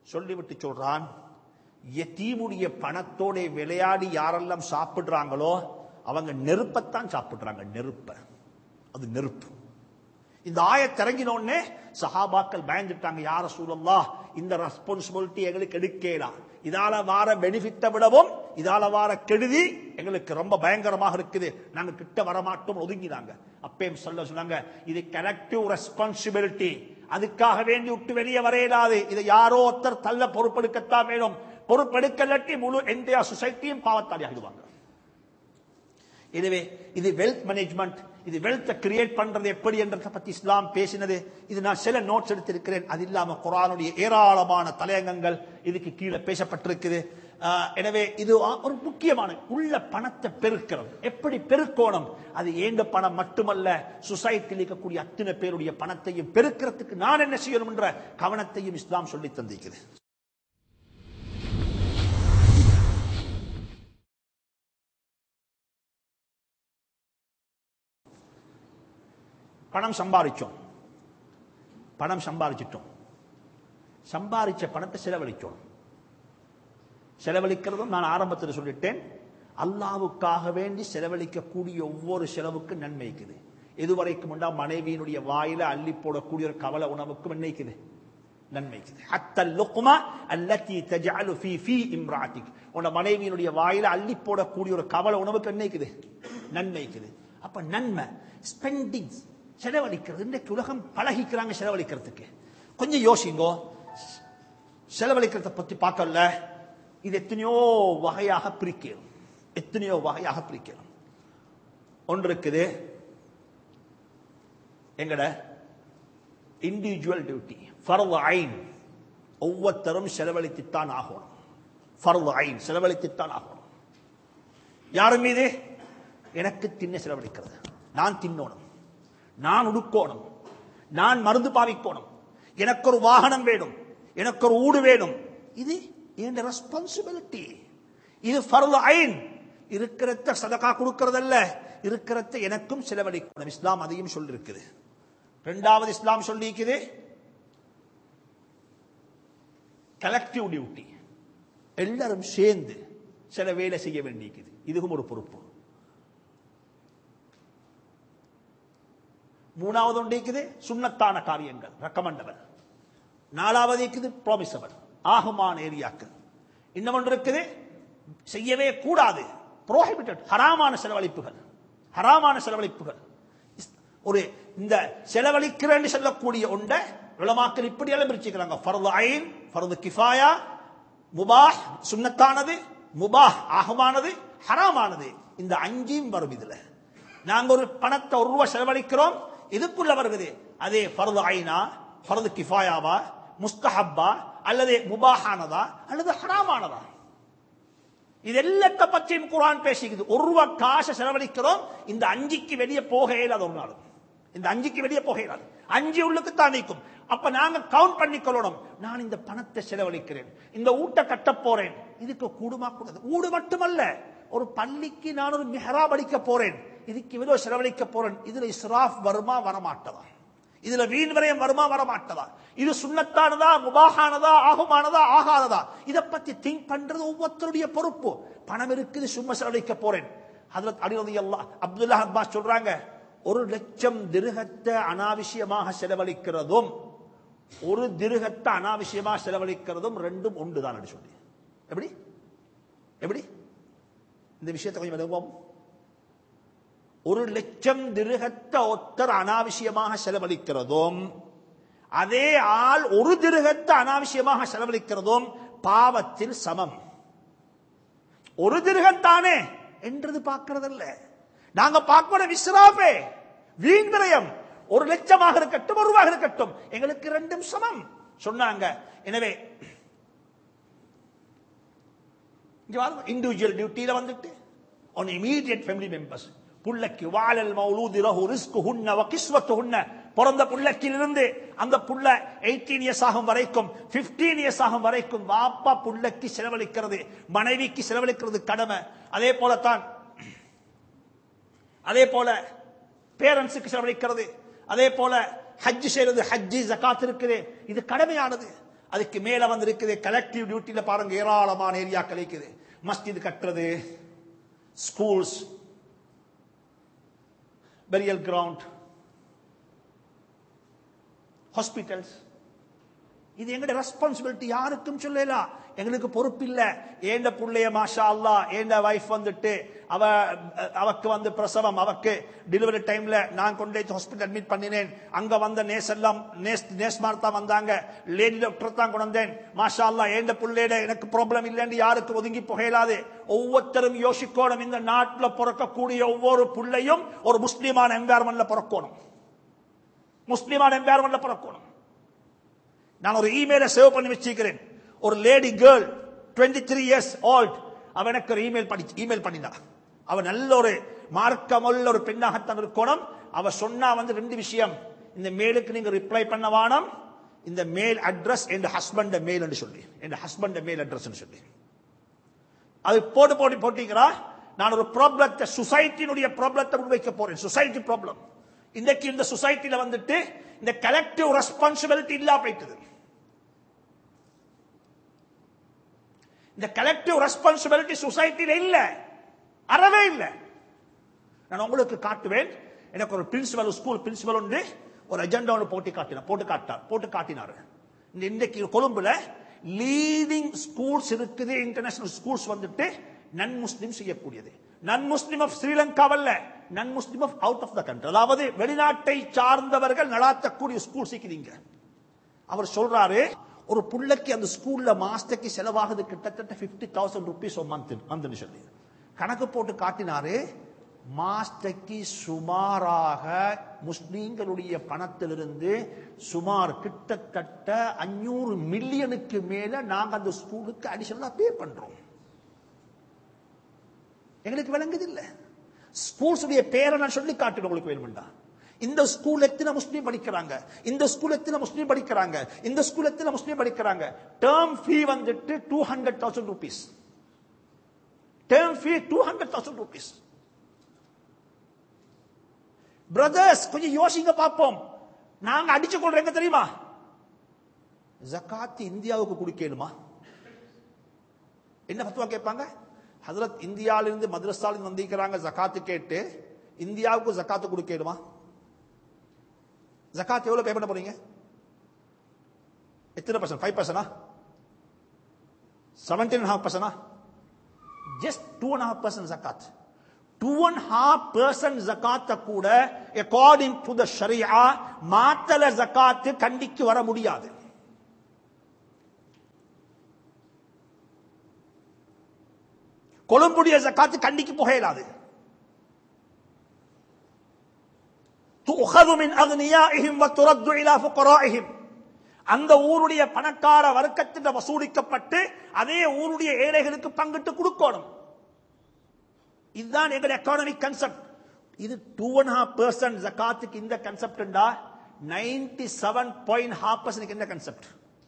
சொல்லிவிட்டு சொல்றான் எத்தீமுடைய பணத்தோட விளையாடி யாரெல்லாம் சாப்பிடுறாங்களோ அவங்க நெருப்பத்தான் சாப்பிடுறாங்க நெருப்ப அது நெருப்பு இந்த ஆயத் இறங்கினோடனே சஹாபாக்கள் பயந்துட்டாங்க யார சூழல்லா இந்த ரெஸ்பான்சிபிலிட்டி எங்களுக்கு எடுக்கலாம் இதால வார பெனிஃபிட்டை விடவும் இதால வார கெடுதி எங்களுக்கு ரொம்ப பயங்கரமாக இருக்குது நாங்க கிட்ட வரமாட்டோம் ஒதுங்கினாங்க அப்பயும் சொல்ல சொன்னாங்க இது கலெக்டிவ் ரெஸ்பான்சிபிலிட்டி அதுக்காக வேண்டி விட்டு வெளியே வரையலாது இதை யாரோ ஒருத்தர் தள்ள பொறுப்பெடுக்கத்தான் வேணும் பொறுப்பெடுக்கலட்டி முழு எந்த சொசைட்டியும் பாவத்தாளி ஆகிடுவாங்க எனவே இது வெல்த் மேனேஜ்மெண்ட் இது வெல்த் கிரியேட் பண்றது எப்படி என்றதை பத்தி இஸ்லாம் பேசினது இது நான் சில நோட்ஸ் எடுத்திருக்கிறேன் அது இல்லாம குரானுடைய ஏராளமான தலையங்கங்கள் இதுக்கு கீழே பேசப்பட்டிருக்குது ஆஹ், எனவே இது ஒரு முக்கியமான உள்ள பணத்தை பெருக்கிறது எப்படி பெருக்கோணும் அது ஏண்ட பணம் மட்டுமல்ல சொசைட்டியில் இருக்கக்கூடிய அத்தனை பேருடைய பணத்தையும் பெருக்கிறதுக்கு நான் என்ன செய்யணும் என்ற கவனத்தையும் இஸ்லாம் சொல்லி தந்திருக்குது பணம் சம்பாதிச்சோம் பணம் சம்பாதிச்சிட்டோம் சம்பாதிச்ச பணத்தை செலவழிச்சோம் செலவழிக்கிறதும் நான் ஆரம்பத்தில் சொல்லிட்டேன் அல்லாவுக்காக வேண்டி செலவழிக்கக்கூடிய ஒவ்வொரு செலவுக்கும் நன்மை இருக்குது இதுவரைக்கும் உண்டா மனைவியினுடைய வாயில அள்ளி போடக்கூடிய ஒரு கவலை உணவுக்கும் என்னைக்குது நன்மைக்குது ஹத்தல் லுக்மா அல்லத்தி தஜஅலு ஃபீ ஃபீ இம்ராத்திக் உன மனைவியினுடைய வாயில அள்ளி போடக்கூடிய ஒரு கவலை உணவுக்கு என்னைக்குது நன்மைக்குது அப்ப நன்மை ஸ்பெண்டிங் செலவழிக்கிறது இன்றைக்கு உலகம் பழகிக்கிறாங்க செலவழிக்கிறதுக்கு கொஞ்சம் யோசிங்கோ செலவழிக்கிறத பத்தி பார்க்கல இது எத்தனையோ வகையாக பிரிக்கிறோம் எத்தனையோ வகையாக பிரிக்கிறோம் ஒன்று இருக்குது எங்கட இண்டிவிஜுவல் டியூட்டி ஃபர்து ஐன் ஒவ்வொருத்தரும் செலவழித்துத்தான் ஆகணும் ஃபர்து ஐன் செலவழித்துத்தான் ஆகணும் யார் மீது எனக்கு தின்ன செலவழிக்கிறது நான் தின்னோணும் நான் உடுக்கோணும் நான் மருந்து பாவிக்கோணும் எனக்கு ஒரு வாகனம் வேணும் எனக்கு ஒரு ஊடு வேணும் இது என் ரெஸ்பான்சிபிலிட்டி இது ஃபர்து ஐன் இருக்கிறத சதகா கொடுக்கறதல்ல இருக்கிறத எனக்கும் செலவழிக்கணும் இஸ்லாம் அதையும் சொல்லியிருக்குது ரெண்டாவது இஸ்லாம் சொல்லியிருக்குது கலெக்டிவ் டியூட்டி எல்லாரும் சேர்ந்து சில வேலை செய்ய வேண்டியிருக்குது இதுவும் ஒரு பொறுப்பு மூணாவது ஒன்று இருக்குது சுண்ணத்தான காரியங்கள் ரெக்கமெண்டபிள் நாலாவது இருக்குது ப்ராமிசபிள் ஆகுமான ஏரியாக்கள் இன்னும் ஒன்று இருக்குது செய்யவே கூடாது ப்ரோஹிபிட்டட் ஹராமான செலவழிப்புகள் ஹராமான செலவழிப்புகள் இஸ்- ஒரு இந்த செலவழிக்கிறேன்னு சொல்லக்கூடிய ஒன்றை உலமாக்கள் இப்படி எல்லாம் பிரிச்சுக்கிறாங்க ஃபர்து ஐன் ஃபர்து கிஃபாயா முபாஹ் சுன்னத்தானது முபாஹ் ஆகமானது ஹராமானது இந்த அஞ்சையும் வரும் இதுல நாங்க ஒரு பணத்தை ஒரு ரூபாய் செலவழிக்கிறோம் இதுக்குள்ள வருகிறது அதே ஃபர்து ஐனா ஃபர்து கிஃபாயாவா முஸ்தஹப்பா அல்லது முபாஹானதா அல்லது ஹராமானதா இது எல்லாத்த பற்றியும் குரான் பேசிக்குது ஒரு ரூபாய் காசை செலவழிக்கிறோம் இந்த அஞ்சுக்கு வெளியே போக இயலாது ஒரு நாள் இந்த அஞ்சுக்கு வெளியே போக இயலாது அஞ்சு உள்ளுக்கு தான் நிற்கும் அப்ப நாங்க கவுண்ட் பண்ணிக்கொள்ளணும் நான் இந்த பணத்தை செலவழிக்கிறேன் இந்த ஊட்ட கட்ட போறேன் இதுக்கு கூடுமா கூடாது ஊடு மட்டுமல்ல ஒரு பள்ளிக்கு நான் ஒரு மெஹராப் அடிக்க போறேன் இதுக்கு இவ்வளவு செலவழிக்க போறேன் இதுல இஸ்ராஃப் வருமா வரமாட்டதா இதுல வீண் விரயம் வருமா வரமாட்டதா இது சுண்ணத்தானதா முபாகானதா ஆகுமானதா ஆகாததா இத பத்தி திங்க் பண்றது ஒவ்வொருத்தருடைய பொறுப்பு பணம் இருக்குது சும்மா செலவழிக்க போறேன் அதுல அடிரதி அல்லா அப்துல்லா அப்பாஸ் சொல்றாங்க ஒரு லட்சம் திருகத்தை அனாவசியமாக செலவழிக்கிறதும் ஒரு திருகத்தை அனாவசியமாக செலவழிக்கிறதும் ரெண்டும் ஒன்றுதான் அப்படி சொல்லி எப்படி எப்படி இந்த விஷயத்தை கொஞ்சம் அனுபவம் ஒரு லட்சம் திருகத்தை ஒத்தர் அனாவசியமாக செலவழிக்கிறதும் அதே ஆள் ஒரு திருகத்தை அனாவசியமாக செலவழிக்கிறதும் பாவத்தில் சமம் ஒரு திருகத்தானே என்றது பார்க்கறதல்ல நாங்க பார்க்கிற விஸ்ராபே வீண் விரயம் ஒரு லட்சமாக இருக்கட்டும் ஒரு ரூபாக இருக்கட்டும் எங்களுக்கு ரெண்டும் சமம் சொன்னாங்க எனவே இண்டிவிஜுவல் டியூட்டியில வந்துட்டு on immediate family members புள்ளக்கு வாழல் மௌலூதி ரஹு ரிஸ்கு ஹுன்ன வகிஸ்வத்து ஹுன்ன பிறந்த புள்ளக்கிலிருந்து அந்த புள்ள 18 இயர்ஸ் ஆகும் வரைக்கும் 15 இயர்ஸ் ஆகும் வரைக்கும் வாப்பா புள்ளக்கு செலவழிக்கிறது மனைவிக்கு செலவழிக்கிறது கடமை அதே போலத்தான் அதே போல பேரண்ட்ஸுக்கு செலவழிக்கிறது அதே போல ஹஜ் செய்யறது ஹஜ்ஜி ஜகாத் இருக்குது இது கடமையானது அதுக்கு மேல வந்து இருக்குது கலெக்டிவ் டியூட்டில பாருங்க ஏராளமான ஏரியாக்கள் இருக்குது மஸ்ஜித் கட்டுறது ஸ்கூல்ஸ் பெரியல் கிரவுண்ட் ஹாஸ்பிட்டல்ஸ் இது எங்கட ரெஸ்பான்சிபிலிட்டி யாருக்கும் சொல்லலாம் எங்களுக்கு பொறுப்பு இல்ல ஏண்ட புள்ளைய மாஷா அல்லா ஏண்ட வைஃப் வந்துட்டு அவ அவக்கு வந்து பிரசவம் அவக்கு டெலிவரி டைம்ல நான் கொண்டு ஹாஸ்பிட்டல் அட்மிட் பண்ணினேன் அங்க வந்த நேஸ் எல்லாம் நேஸ் நேஸ்மார் தான் வந்தாங்க லேடி டாக்டர் தான் கொண்டு வந்தேன் மாஷா அல்லா ஏண்ட புள்ளையிட எனக்கு ப்ராப்ளம் இல்லைன்னு யாருக்கு ஒதுங்கி புகையலாது ஒவ்வொருத்தரும் யோசிக்கணும் இந்த நாட்டில் பிறக்கக்கூடிய ஒவ்வொரு புள்ளையும் ஒரு முஸ்லிமான என்வாரன்மெண்ட்ல பிறக்கணும் முஸ்லிமான என்வாரன்மெண்ட்ல பிறக்கணும் நான் ஒரு இமெயிலை சேவ் பண்ணி வச்சிருக்கிறேன் ஒரு lady girl twenty three years old அவன் எனக்கு ஒரு இமெயில் பண்ணி இமெயில் பண்ணினா அவன் நல்ல ஒரு மார்க்கமுள்ள ஒரு பெண்ணாகத்தான் இருக்கணும் அவ சொன்னா வந்து ரெண்டு விஷயம் இந்த மெயிலுக்கு நீங்க ரிப்ளை பண்ண வானம் இந்த மெயில் அட்ரஸ் என் ஹஸ்பண்ட் மெயில் என்று சொல்லி என் ஹஸ்பண்ட் மெயில் அட்ரஸ் சொல்லி அது போட்டு போட்டு போட்டீங்களா நான் ஒரு ப்ராப்ளத்தை சொசைட்டினுடைய ப்ராப்ளத்தை முன்வைக்க போறேன் சொசைட்டி ப்ராப்ளம் இன்னைக்கு இந்த சொசைட்டில வந்துட்டு இந்த கலெக்டிவ் ரெஸ்பான்சிபிலிட்டி இல்லா போயிட்டது இந்த கலெக்டிவ் ரெஸ்பான்சிபிலிட்டி சொசைட்டில இல்ல அறவே இல்ல நான் உங்களுக்கு காட்டுவேன் எனக்கு ஒரு பிரின்சிபல் ஸ்கூல் பிரின்சிபல் உண்டு ஒரு அஜெண்டா ஒன்று போட்டு காட்டினார் போட்டு காட்டார் போட்டு காட்டினார் இந்த இன்றைக்கு கொழும்புல லீடிங் ஸ்கூல்ஸ் இருக்குது இன்டர்நேஷனல் ஸ்கூல்ஸ் வந்துட்டு நன் முஸ்லிம் செய்யக்கூடியது நன் முஸ்லிம் ஆஃப் ஸ்ரீலங்காவல்ல non Muslim of out of the country அதாவது வெளிநாட்டை சார்ந்தவர்கள் நடாத்தக்கூடிய ஸ்கூல் சிக்கிறீங்க அவர் சொல்றாரு ஒரு புள்ளைக்கு அந்த ஸ்கூல்ல மாஸ்டருக்கு செலவாகுது கிட்டத்தட்ட பிப்டி தௌசண்ட் ருபீஸ் மந்த் மந்த்னு சொல்லி கணக்கு போட்டு காட்டினாரு மாஸ்டருக்கு சுமாராக முஸ்லீம்களுடைய பணத்திலிருந்து சுமார் கிட்டத்தட்ட அஞ்சூறு மில்லியனுக்கு மேல நாங்க அந்த ஸ்கூலுக்கு அடிஷனலா பே பண்றோம் எங்களுக்கு விளங்குது இல்ல ஸ்கூல்ஸ் உடைய பேரை நான் சொல்லி காட்டுறேன் உங்களுக்கு வேணுமெண்டா இந்த ஸ்கூல் எத்தனை முஸ்லீம் படிக்கிறாங்க இந்த ஸ்கூல் எத்தனை முஸ்லீம் படிக்கிறாங்க இந்த ஸ்கூல் எத்தனை முஸ்லீம் படிக்கிறாங்க டேர்ம் ஃபீ வந்துட்டு two hundred thousand rupees term fee two hundred thousand rupees brothers கொஞ்சம் யோசிங்க பார்ப்போம் நாங்க அடிச்சு கொள்றோம் தெரியுமா ஜக்காத் இந்தியாவுக்கு குடிக்கணுமா என்ன பத்துவா கேட்பாங்க ஹசரத் இந்தியாவிலிருந்து மദ്രസാலிருந்து வந்திருக்கிறாங்க ஜக்காத்து கேட்டு இந்தியாவுக்கு ஜக்காத்து கொடுக்கணுமா ஜக்காத் எவ்வளவு பே பண்ண போறீங்க எத்தனை பர்சன்ட் ஃபைவ் பர்சனா செவன்டீன் ஹாஃப் பர்சனா just two and half percent ஜக்காத் டூ அண்ட் ஹாஃப் பர்சன்ட் ஜக்காத்த கூட அக்கார்டிங் டு த ஷரியா மாத்தல ஜக்காத்து கண்டிக்கு வர முடியாது கொழும்புடைய ஜக்காத்து கண்டிக்கு போக இயலாது تؤخذ من أغنيائهم وترد إلى فقرائهم அந்த ஊருடைய பணக்கார வர்க்கத்தின் வசூலிக்கப்பட்டு அதே ஊருடைய ஏழைகளுக்கு பங்கிட்டு கொடுக்கணும் இதுதான் எங்க எக்கானமிக் கன்செப்ட் இது டூ அண்ட் ஹாஃப் பர்சன்ட் ஜக்காத்துக்கு இந்த concept ninety seven point half percent என்ன கன்செப்ட்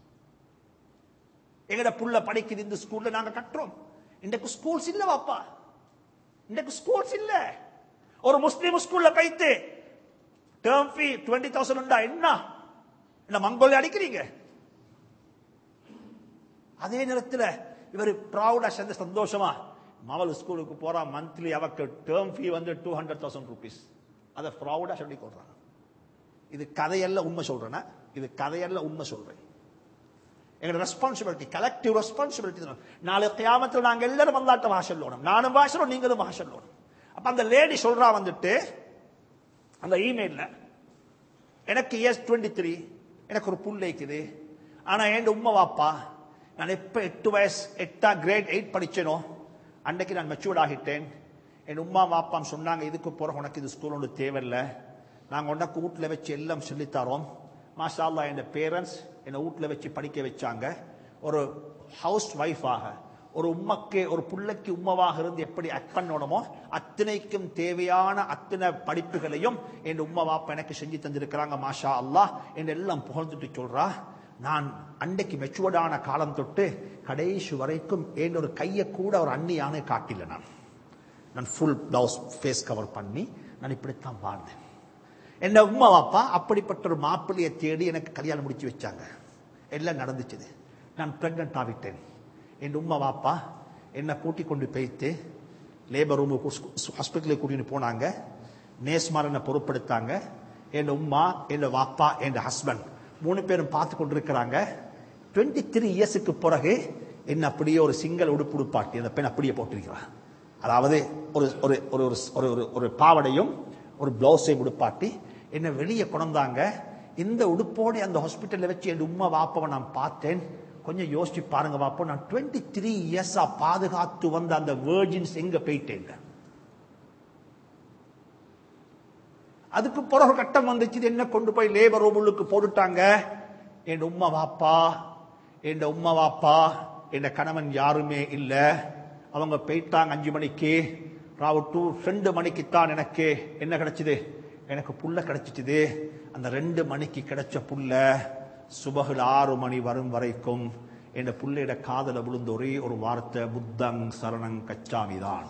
எங்கட புள்ள படிக்குது இந்த ஸ்கூல்ல நாங்க கட்டுறோம் இன்றைக்கு ஸ்கூல்ஸ் இல்ல வாப்பா இன்றைக்கு ஸ்கூல்ஸ் இல்ல ஒரு முஸ்லீம் ஸ்கூல்ல போயிட்டு டேர்ம் ஃபீ டுவெண்ட்டி தௌசண்ட் உண்டா என்ன என்ன மங்கோலிய அடிக்கிறீங்க அதே நேரத்தில் இவர் ப்ரௌடா சேர்ந்து சந்தோஷமா மவள் ஸ்கூலுக்கு போறா மந்த்லி அவக்கு டேர்ம் ஃபீ வந்து டூ ஹண்ட்ரட் தௌசண்ட் ருபீஸ் அதை ப்ரௌடா சொல்லி கொடுறாங்க இது கதையல்ல உண்மை சொல்றேன்னா இது கதையல்ல உண்மை சொல்றேன் எங்களோட ரெஸ்பான்சிபிலிட்டி கலெக்டிவ் ரெஸ்பான்சிபிலிட்டி நாளை கியாமத்தில் நாங்க எல்லாரும் வந்தாட்ட வாசல்லோணும் நானும் வாசலும் நீங்களும் வாசல்லோணும் அப்ப அந்த லேடி சொல்றா வந்துட்டு அந்த இமெயில்ல எனக்கு எஸ் டுவெண்ட்டி த்ரீ எனக்கு ஒரு புல் இருக்குது ஆனா என் உண்மை வாப்பா நான் எப்ப எட்டு வயசு எட்டா கிரேட் எயிட் படிச்சேனோ அன்னைக்கு நான் மெச்சூர்ட் ஆகிட்டேன் என் உமா வாப்பான்னு சொன்னாங்க இதுக்கு போற உனக்கு இது ஸ்கூல் ஒன்று தேவையில்லை நாங்கள் உனக்கு வீட்டில் வச்சு எல்லாம் சொல்லித்தரோம் மாஷா அல்லா என் பேரண்ட்ஸ் என்னை வீட்டில் வச்சு படிக்க வச்சாங்க ஒரு ஹவுஸ் ஒய்ஃபாக ஒரு உம்மக்கு ஒரு புள்ளைக்கு உம்மவாக இருந்து எப்படி அக் பண்ணணுமோ அத்தனைக்கும் தேவையான அத்தனை படிப்புகளையும் என் உம்மா வாப்பா எனக்கு செஞ்சு தந்திருக்கிறாங்க மாஷா அல்லாஹ் என்று எல்லாம் புகழ்ந்துட்டு சொல்றா நான் அன்னைக்கு மெச்சுவர்டான காலம் தொட்டு கடைசி வரைக்கும் என் ஒரு கையை கூட ஒரு அந்நியான காட்டில நான் நான் ஃபுல் பிளவுஸ் ஃபேஸ் கவர் பண்ணி நான் இப்படித்தான் வாழ்ந்தேன் என்ன உம்மா வாப்பா அப்படிப்பட்ட ஒரு மாப்பிள்ளையை தேடி எனக்கு கல்யாணம் முடிச்சு வச்சாங்க எல்லாம் நடந்துச்சுது நான் பிரெக்னென்ட் ஆகிட்டேன் என் உம்மா வாப்பா என்னை கூட்டி கொண்டு போய்த்து லேபர் ரூமுக்கு ஹாஸ்பிட்டலுக்கு கூட்டிட்டு போனாங்க நேஸ்மார் என்னை பொறுப்படுத்தாங்க என் உம்மா என் வாப்பா என் ஹஸ்பண்ட் மூணு பேரும் பார்த்து கொண்டிருக்கிறாங்க டுவெண்ட்டி த்ரீ இயர்ஸுக்கு பிறகு என்ன அப்படியே ஒரு சிங்கிள் உடுப்பு உடுப்பாட்டி அந்த பெண் அப்படியே போட்டிருக்கிறார் அதாவது ஒரு ஒரு ஒரு ஒரு ஒரு ஒரு ஒரு பாவடையும் ஒரு பிளவுஸையும் உடுப்பாட்டி என்னை வெளியே கொண்டாங்க இந்த உடுப்போட அந்த ஹாஸ்பிட்டல்ல வச்சு என் உம்மா வாப்பாவை நான் பார்த்தேன் கொஞ்சம் யோசிச்சு பாருங்க வாப்பா நான் டுவெண்ட்டி த்ரீ இயர்ஸா பாதுகாத்து வந்த அந்த வேர்ஜின்ஸ் எங்க போயிட்டேன் அதுக்கு பிறகு கட்டம் வந்துச்சு இது என்ன கொண்டு போய் லேபர் ரூமுக்கு போட்டுட்டாங்க என் உம்மா வாப்பா என் உம்மா வாப்பா என் கணவன் யாருமே இல்ல அவங்க போயிட்டாங்க அஞ்சு மணிக்கு ராவு டூ ரெண்டு மணிக்கு தான் எனக்கு என்ன கிடைச்சது எனக்கு புல்ல கிடைச்சிட்டுது அந்த ரெண்டு மணிக்கு கிடைச்ச புல்ல சுபகுல ஆறு மணி வரும் வரைக்கும் என் புள்ளையிட காதல விழுந்த ஒரே ஒரு வார்த்தை புத்தங் சரணங் கச்சாமி தான்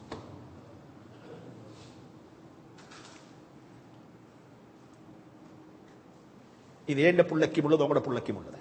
இது ஏண்ட புள்ளைக்கும் உள்ளது உங்களோட புள்ளைக்கும் உள்ளது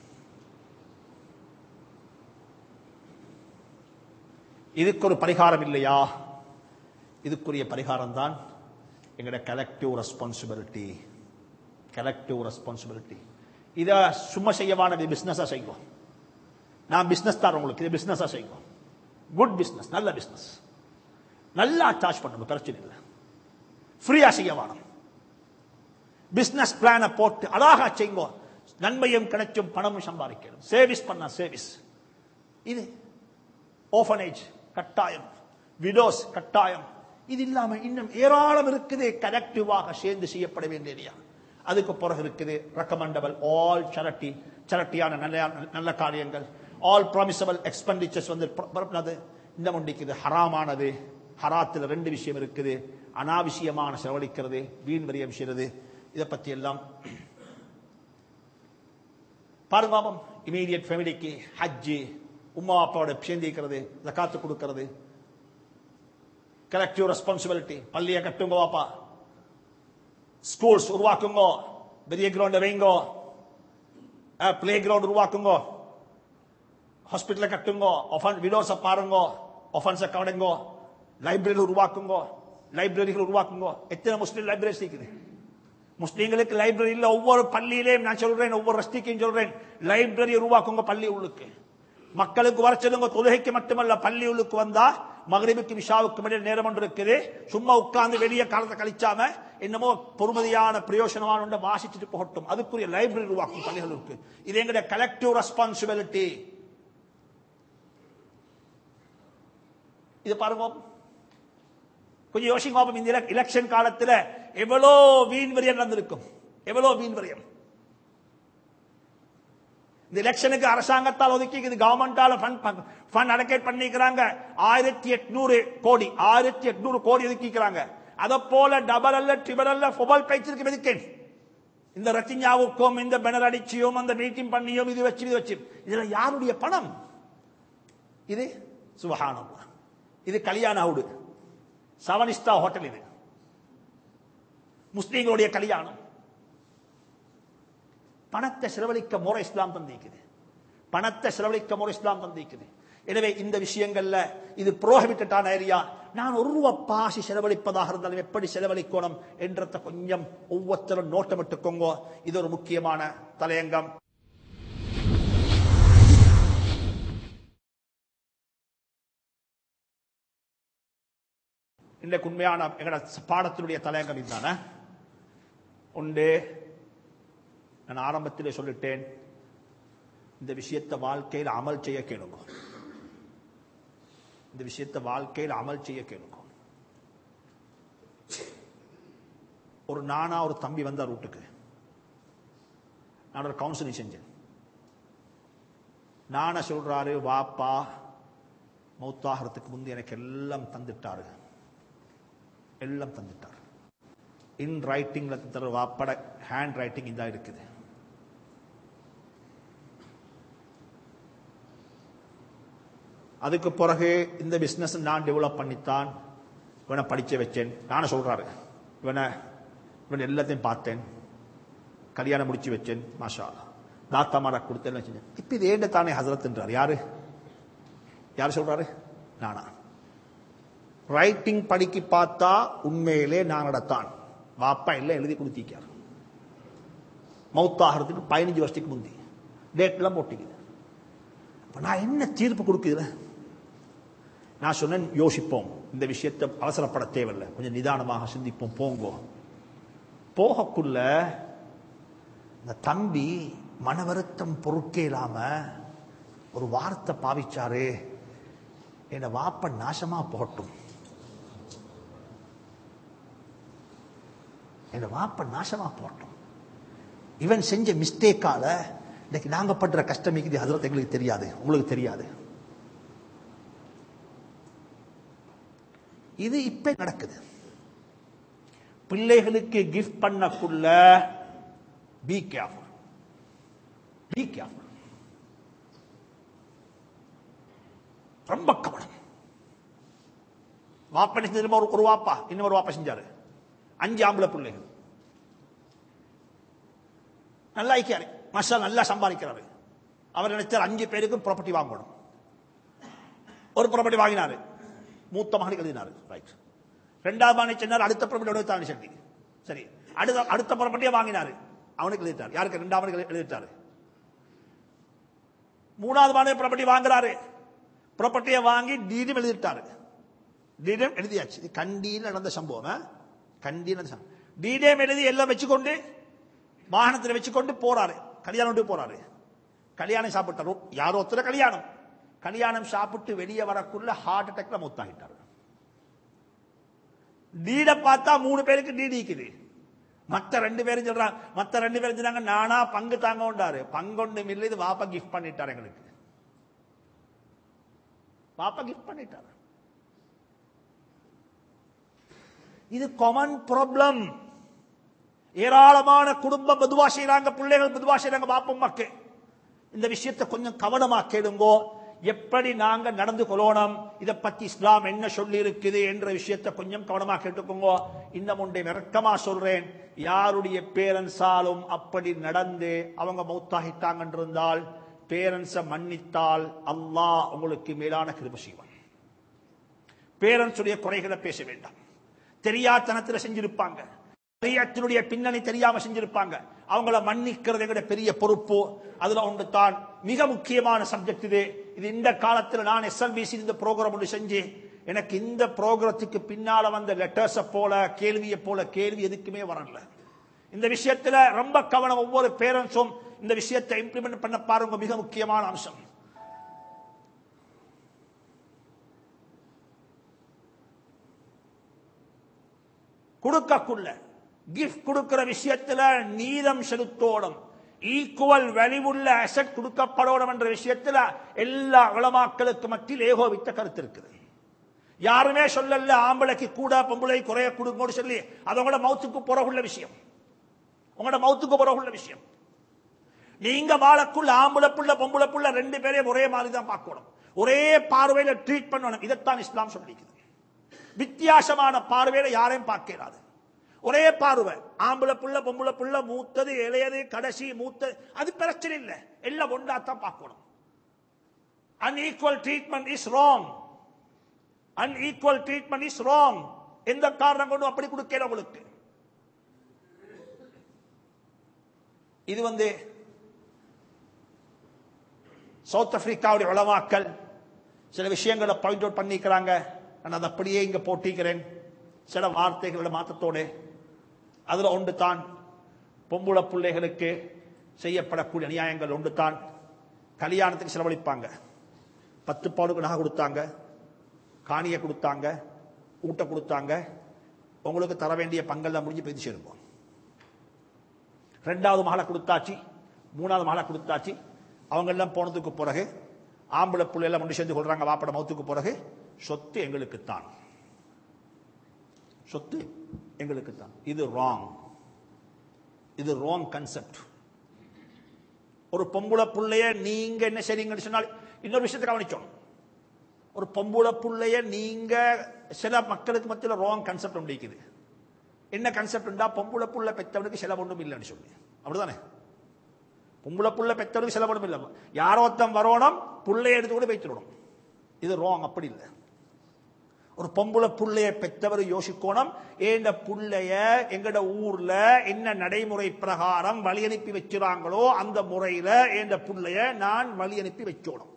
இதுக்கு ஒரு பரிகாரம் இல்லையா இதுக்குரிய பரிகாரம் தான் எங்களோட கலெக்டிவ் ரெஸ்பான்சிபிலிட்டி கலெக்டிவ் ரெஸ்பான்சிபிலிட்டி இதை சும்மா செய்யவானது பிசினஸா செய்வோம் நான் பிசினஸ் தான் உங்களுக்கு இது பிசினஸா செய்வோம் குட் பிசினஸ் நல்ல பிசினஸ் நல்லா சார்ஜ் பண்ணணும் பிரச்சனை இல்லை ஃப்ரீயா செய்ய வேணும் பிசினஸ் பிளானை போட்டு அழகா செய்யுங்க நன்மையும் கிடைச்சும் பணமும் சம்பாதிக்கணும் சேவிஸ் பண்ண சேவிஸ் இது ஓஃபனேஜ் கட்டாயம் விடோஸ் கட்டாயம் இது இல்லாம இன்னும் ஏராளம் இருக்குது கலெக்டிவாக சேர்ந்து செய்யப்பட வேண்டிய அதுக்கு பிறகு இருக்குது ரெக்கமெண்டபிள் ஆல் சரட்டி சரட்டியான நல்ல நல்ல காரியங்கள் ஆல் ப்ராமிசபிள் எக்ஸ்பெண்டிச்சர்ஸ் வந்து அது இந்த முண்டிக்குது ஹராமானது ஹராத்தில் ரெண்டு விஷயம் இருக்குது அனாவசியமான செலவழிக்கிறது வீண் விரயம் செய்யறது இதை பத்தி எல்லாம் பாருங்க பாப்போம் இமீடியட் ஃபேமிலிக்கு ஹஜ்ஜு உமா அப்பாவோட சேர்ந்திருக்கிறது ஜக்காத்து கொடுக்கிறது கலெக்டிவ் ரெஸ்பான்சிபிலிட்டி பள்ளியை கட்டுங்க வாப்பா ஸ்கூல்ஸ் உருவாக்குங்க பெரிய கிரவுண்ட் வைங்கோ பிளே கிரவுண்ட் உருவாக்குங்க ஹாஸ்பிட்டல கட்டுங்க ஒஃபன் விடோஸை பாருங்க ஒஃபன்ஸை கவனிங்க லைப்ரரி உருவாக்குங்க லைப்ரரிகள் உருவாக்குங்க எத்தனை முஸ்லீம் லைப்ரரிஸ் இருக்குது முஸ்லீம்களுக்கு லைப்ரரி இல்ல ஒவ்வொரு பள்ளியிலையும் நான் சொல்றேன் ஒவ்வொரு ரஸ்திக்கையும் சொல்றேன் லைப்ரரி உருவாக்குங்க பள்ளி உள்ளுக்கு மக்களுக்கு வர சொல்லுங்க தொழுகைக்கு மட்டுமல்ல பள்ளி உள்ளுக்கு வந்தா மகரிபுக்கு விஷாவுக்கு இடையில் நேரம் ஒன்று இருக்குது சும்மா உட்கார்ந்து வெளியே காலத்தை கழிச்சாம என்னமோ பொறுமதியான பிரயோசனமான ஒன்றை வாசிச்சுட்டு போகட்டும் அதுக்குரிய லைப்ரரி உருவாக்கும் பள்ளிகளுக்கு இது எங்களுடைய கலெக்டிவ் ரெஸ்பான்சிபிலிட்டி இது பாருங்க கொஞ்சம் யோசிங்க பாப்போம் இந்த எலெக்ஷன் காலத்துல எவ்வளோ வீண் வரியம் நடந்திருக்கும் எவ்வளோ வீண் வரியம் இந்த எலெக்ஷனுக்கு அரசாங்கத்தால் ஒதுக்கி இது கவர்மெண்டால ஃபண்ட் ஃபண்ட் அலோகேட் பண்ணிக்கிறாங்க ஆயிரத்தி எட்நூறு கோடி ஆயிரத்தி எட்நூறு கோடி ஒதுக்கிக்கிறாங்க அதை போல டபுள் அல்ல ட்ரிபிள் அல்ல ஃபொபல் பயிற்சிக்கு எதுக்கேன் இந்த ரத்திஞ்சாவுக்கும் இந்த பெனர் அடிச்சியும் அந்த மீட்டிங் பண்ணியும் இது வச்சு இது வச்சு இதுல யாருடைய பணம் இது சுபஹானம் இது கல்யாண ஹவுடு சவனிஸ்தா ஹோட்டல் இது முஸ்லீம்களுடைய கல்யாணம் பணத்தை செலவழிக்க முறை இஸ்லாம் தந்திக்குது பணத்தை செலவழிக்க முறை இஸ்லாம் தந்திக்குது எனவே இந்த விஷயங்கள்ல இது புரோஹிபிட்டடான ஏரியா நான் ஒரு ரூபா பாசி செலவழிப்பதாக இருந்தாலும் எப்படி செலவழிக்கணும் என்றத கொஞ்சம் ஒவ்வொருத்தரும் நோட்டமிட்டுக்கோங்க இது ஒரு முக்கியமான தலையங்கம் இன்றைக்கு உண்மையான எங்களோட பாடத்தினுடைய தலையங்கம் இதுதானே உண்டு நான் ஆரம்பத்திலே சொல்லிட்டேன் இந்த விஷயத்தை வாழ்க்கையில் அமல் செய்ய கேளுங்க இந்த விஷயத்தை வாழ்க்கையில் அமல் செய்ய கேளுங்க ஒரு நானா ஒரு தம்பி வந்தார் வீட்டுக்கு நான் ஒரு கவுன்சிலிங் செஞ்சேன் நான சொல்றாரு வாப்பா மௌத்தாகிறதுக்கு முந்தைய எனக்கு எல்லாம் தந்துட்டாரு எல்லாம் தந்துட்டார் இன் ரைட்டிங்ல தர வாப்பட ஹேண்ட் ரைட்டிங் இதான் இருக்குது அதுக்கு பிறகு இந்த பிசினஸ் நான் டெவலப் பண்ணித்தான் இவனை படிக்க வச்சேன் நானே சொல்றாரு இவனை இவன் எல்லாத்தையும் பார்த்தேன் கல்யாணம் முடிச்சு வச்சேன் மாஷா தாத்தாமாரா கொடுத்து எல்லாம் செஞ்சேன் இப்ப இது ஏண்ட தானே ஹசரத்ன்றார் யாரு யார் சொல்றாரு நானா ரைட்டிங் படிக்கி பார்த்தா உண்மையிலே நானடத்தான் வாப்பா எல்லாம் எழுதி கொடுத்திருக்கார் மௌத்தாகிறதுக்கு பதினஞ்சு வருஷத்துக்கு முந்தி டேட்லாம் போட்டிக்குது அப்ப நான் என்ன தீர்ப்பு கொடுக்குதுல நான் சொன்னேன் யோசிப்போம் இந்த விஷயத்தை அவசரப்பட தேவையில்லை கொஞ்சம் நிதானமாக சிந்திப்போம் போங்கோ போகக்குள்ள இந்த தம்பி மன வருத்தம் பொறுக்கே இல்லாம ஒரு வார்த்தை பாவிச்சாரு என் வாப்ப நாசமா போகட்டும் என் வாப்ப நாசமா போகட்டும் இவன் செஞ்ச மிஸ்டேக்கால இன்னைக்கு நாங்க படுற கஷ்டம் இருக்குது ஹசரத் எங்களுக்கு தெரியாது உங்களுக்கு தெரியாது இது இப்ப நடக்குது பிள்ளைகளுக்கு கிஃப்ட் பண்ணக்குள்ள பி கேர்ஃபுல் பி கேர்ஃபுல் ரொம்ப கவனம் வாப்பா என்ன செஞ்சது தெரியுமா? ஒரு ஒரு வாப்பா இன்னொரு வாப்பா செஞ்சாரு அஞ்சு ஆம்பளை பிள்ளைகள் நல்லா ஐக்கியாரு மஷா நல்லா சம்பாதிக்கிறாரு அவர் நினைச்சார் அஞ்சு பேருக்கும் ப்ராப்பர்ட்டி வாங்கணும் ஒரு ப்ராப்பர்ட்டி வாங்கினாரு மூத்த மகனுக்கு எழுதினாரு ரைட் ரெண்டாவது மகனை சொன்னார் அடுத்த ப்ராப்பர்ட்டி தான் சக்தி சரி அடுத்த அடுத்த ப்ராப்பர்ட்டியை வாங்கினாரு அவனுக்கு எழுதிட்டார் யாருக்கு ரெண்டாவது எழுதிட்டாரு மூணாவது மகனை ப்ராப்பர்ட்டி வாங்குறாரு ப்ராப்பர்ட்டியை வாங்கி டீடும் எழுதிட்டாரு டீடம் எழுதியாச்சு இது கண்டியில் நடந்த சம்பவம் ஆ? கண்டியில் நடந்த சம்பவம் டீடம் எழுதி எல்லாம் வச்சுக்கொண்டு வாகனத்தில் வச்சுக்கொண்டு போறாரு கல்யாணம் விட்டு போறாரு கல்யாணம் சாப்பிட்டாரு யாரோ ஒருத்தர கல்யாணம் கல்யாணம் சாப்பிட்டு வெளியே வரக்குள்ள ஹார்ட் அட்டாக்ல மூத்தாகிட்டாரு டீட பார்த்தா மூணு பேருக்கு டீடி இருக்குது மத்த ரெண்டு பேரும் சொல்றாங்க மத்த ரெண்டு பேரும் சொன்னாங்க நானா பங்கு தாங்க உண்டாரு பங்கொண்டு மில்ல இது வாப்பா கிஃப்ட் பண்ணிட்டாரு எங்களுக்கு வாப்பா கிஃப்ட் பண்ணிட்டாரு இது காமன் ப்ராப்ளம் ஏராளமான குடும்பம் மெதுவா செய்யறாங்க பிள்ளைகள் மெதுவா செய்யறாங்க பாப்பம் மக்கள் இந்த விஷயத்தை கொஞ்சம் கவனமா கேளுங்கோ எப்படி நாங்க நடந்து கொள்ளணும் இதை பத்தி இஸ்லாம் என்ன சொல்லி இருக்குது என்ற விஷயத்தை கொஞ்சம் கவனமா கேட்டுக்கோங்க இன்னும் ஒன்றை விரக்கமா சொல்றேன் யாருடைய பேரன்ஸாலும் அப்படி நடந்து அவங்க மௌத்தாகிட்டாங்க இருந்தால் பேரன்ஸை மன்னித்தால் அல்லாஹ் உங்களுக்கு மேலான கிருப செய்வான் பேரன்ஸுடைய குறைகளை பேச வேண்டாம் தெரியாத்தனத்தில் செஞ்சிருப்பாங்க சரியத்தினுடைய பின்னணி தெரியாம செஞ்சிருப்பாங்க அவங்கள மன்னிக்கிறது எங்கட பெரிய பொறுப்பு அதுல ஒன்று தான் மிக முக்கியமான சப்ஜெக்ட் இது இது இந்த காலத்துல நான் எஸ்எல்பிசி இந்த ப்ரோக்ராம் ஒன்று செஞ்சு எனக்கு இந்த ப்ரோக்ராத்துக்கு பின்னால வந்த லெட்டர்ஸை போல கேள்வியை போல கேள்வி எதுக்குமே வரல இந்த விஷயத்துல ரொம்ப கவனம் ஒவ்வொரு பேரண்ட்ஸும் இந்த விஷயத்தை இம்ப்ளிமெண்ட் பண்ண பாருங்க மிக முக்கியமான அம்சம் கொடுக்கக்குள்ள கிஃப்ட் கொடுக்கிற விஷயத்துல நீதம் செலுத்தோடும் ஈக்குவல் வலிவுள்ள அசட் கொடுக்கப்படணும் என்ற விஷயத்துல எல்லா உளமாக்களுக்கு மத்தியில் ஏகோபித்த கருத்து இருக்குது யாருமே சொல்லல ஆம்பளைக்கு கூட பொம்பளை குறைய கொடுங்கன்னு சொல்லி அது உங்களோட மவுத்துக்கு புறகுள்ள விஷயம் உங்களோட மவுத்துக்கு புறகுள்ள விஷயம் நீங்க வாழக்குள்ள ஆம்பளை புள்ள பொம்பளை புள்ள ரெண்டு பேரையும் ஒரே மாதிரி தான் பார்க்கணும் ஒரே பார்வையில ட்ரீட் பண்ணணும் இதைத்தான் இஸ்லாம் சொல்லிக்குது வித்தியாசமான பார்வையில யாரையும் பார்க்கிறாது ஒரே பார்வை ஆம்பளை புள்ள பொம்பளை புள்ள மூத்தது இளையது கடைசி மூத்தது அது பிரச்சனை இல்லை எல்லாம் ஒன்றாத்தான் பார்க்கணும் unequal treatment is wrong unequal treatment is wrong எந்த காரணம் கொண்டும் அப்படி கொடுக்கல உங்களுக்கு இது வந்து சவுத் ஆப்பிரிக்காவுடைய உளமாக்கல் சில விஷயங்களை பாயிண்ட் அவுட் பண்ணிக்கிறாங்க நான் அதை அப்படியே இங்க போட்டிக்கிறேன் சில வார்த்தைகளோட மாற்றத்தோடு அதுல ஒன்று தான் பொம்புள பிள்ளைகளுக்கு செய்யப்படக்கூடிய அநியாயங்கள் ஒன்று தான் கல்யாணத்துக்கு செலவழிப்பாங்க பத்து பவுனுக்கு நகை கொடுத்தாங்க காணியை கொடுத்தாங்க ஊட்ட கொடுத்தாங்க உங்களுக்கு தர வேண்டிய பங்கெல்லாம் முடிஞ்சு பேசி சேருவோம் ரெண்டாவது மகளை கொடுத்தாச்சு மூணாவது மகளை கொடுத்தாச்சு அவங்க எல்லாம் போனதுக்கு பிறகு ஆம்பளை பிள்ளை எல்லாம் ஒன்று சேர்ந்து கொள்றாங்க வாப்பட மௌத்துக்கு பிறகு சொத்து எங்களுக்கு தான் சொத்து எங்களுக்கு தான் இது ராங் இது ராங் கன்செப்ட் ஒரு பொம்புளை புள்ளைய நீங்க என்ன செய்றீங்கன்னு சொன்னால் இன்னொரு விஷயத்தை கவனிச்சோம் ஒரு பொம்புளை புள்ளைய நீங்க சில மக்களுக்கு மத்தியில் ராங் கன்செப்ட் ஒன்று இருக்குது என்ன கன்செப்ட்னா பொம்புளை புள்ள பெற்றவனுக்கு சில ஒன்றும் இல்லைன்னு சொல்லி அப்படிதானே பொம்பளை புள்ள பெற்றவருக்கு செலவணும் இல்லை யாரோ ஒருத்தன் வரணும் புள்ளைய எடுத்து கூட வைத்துடணும் இது ராங் அப்படி இல்லை ஒரு பொம்பளை புள்ளைய பெற்றவர் யோசிக்கணும் ஏண்ட புள்ளைய எங்கட ஊர்ல என்ன நடைமுறை பிரகாரம் வழி அனுப்பி வச்சுறாங்களோ அந்த முறையில ஏண்ட புள்ளைய நான் வழி அனுப்பி வச்சோணும்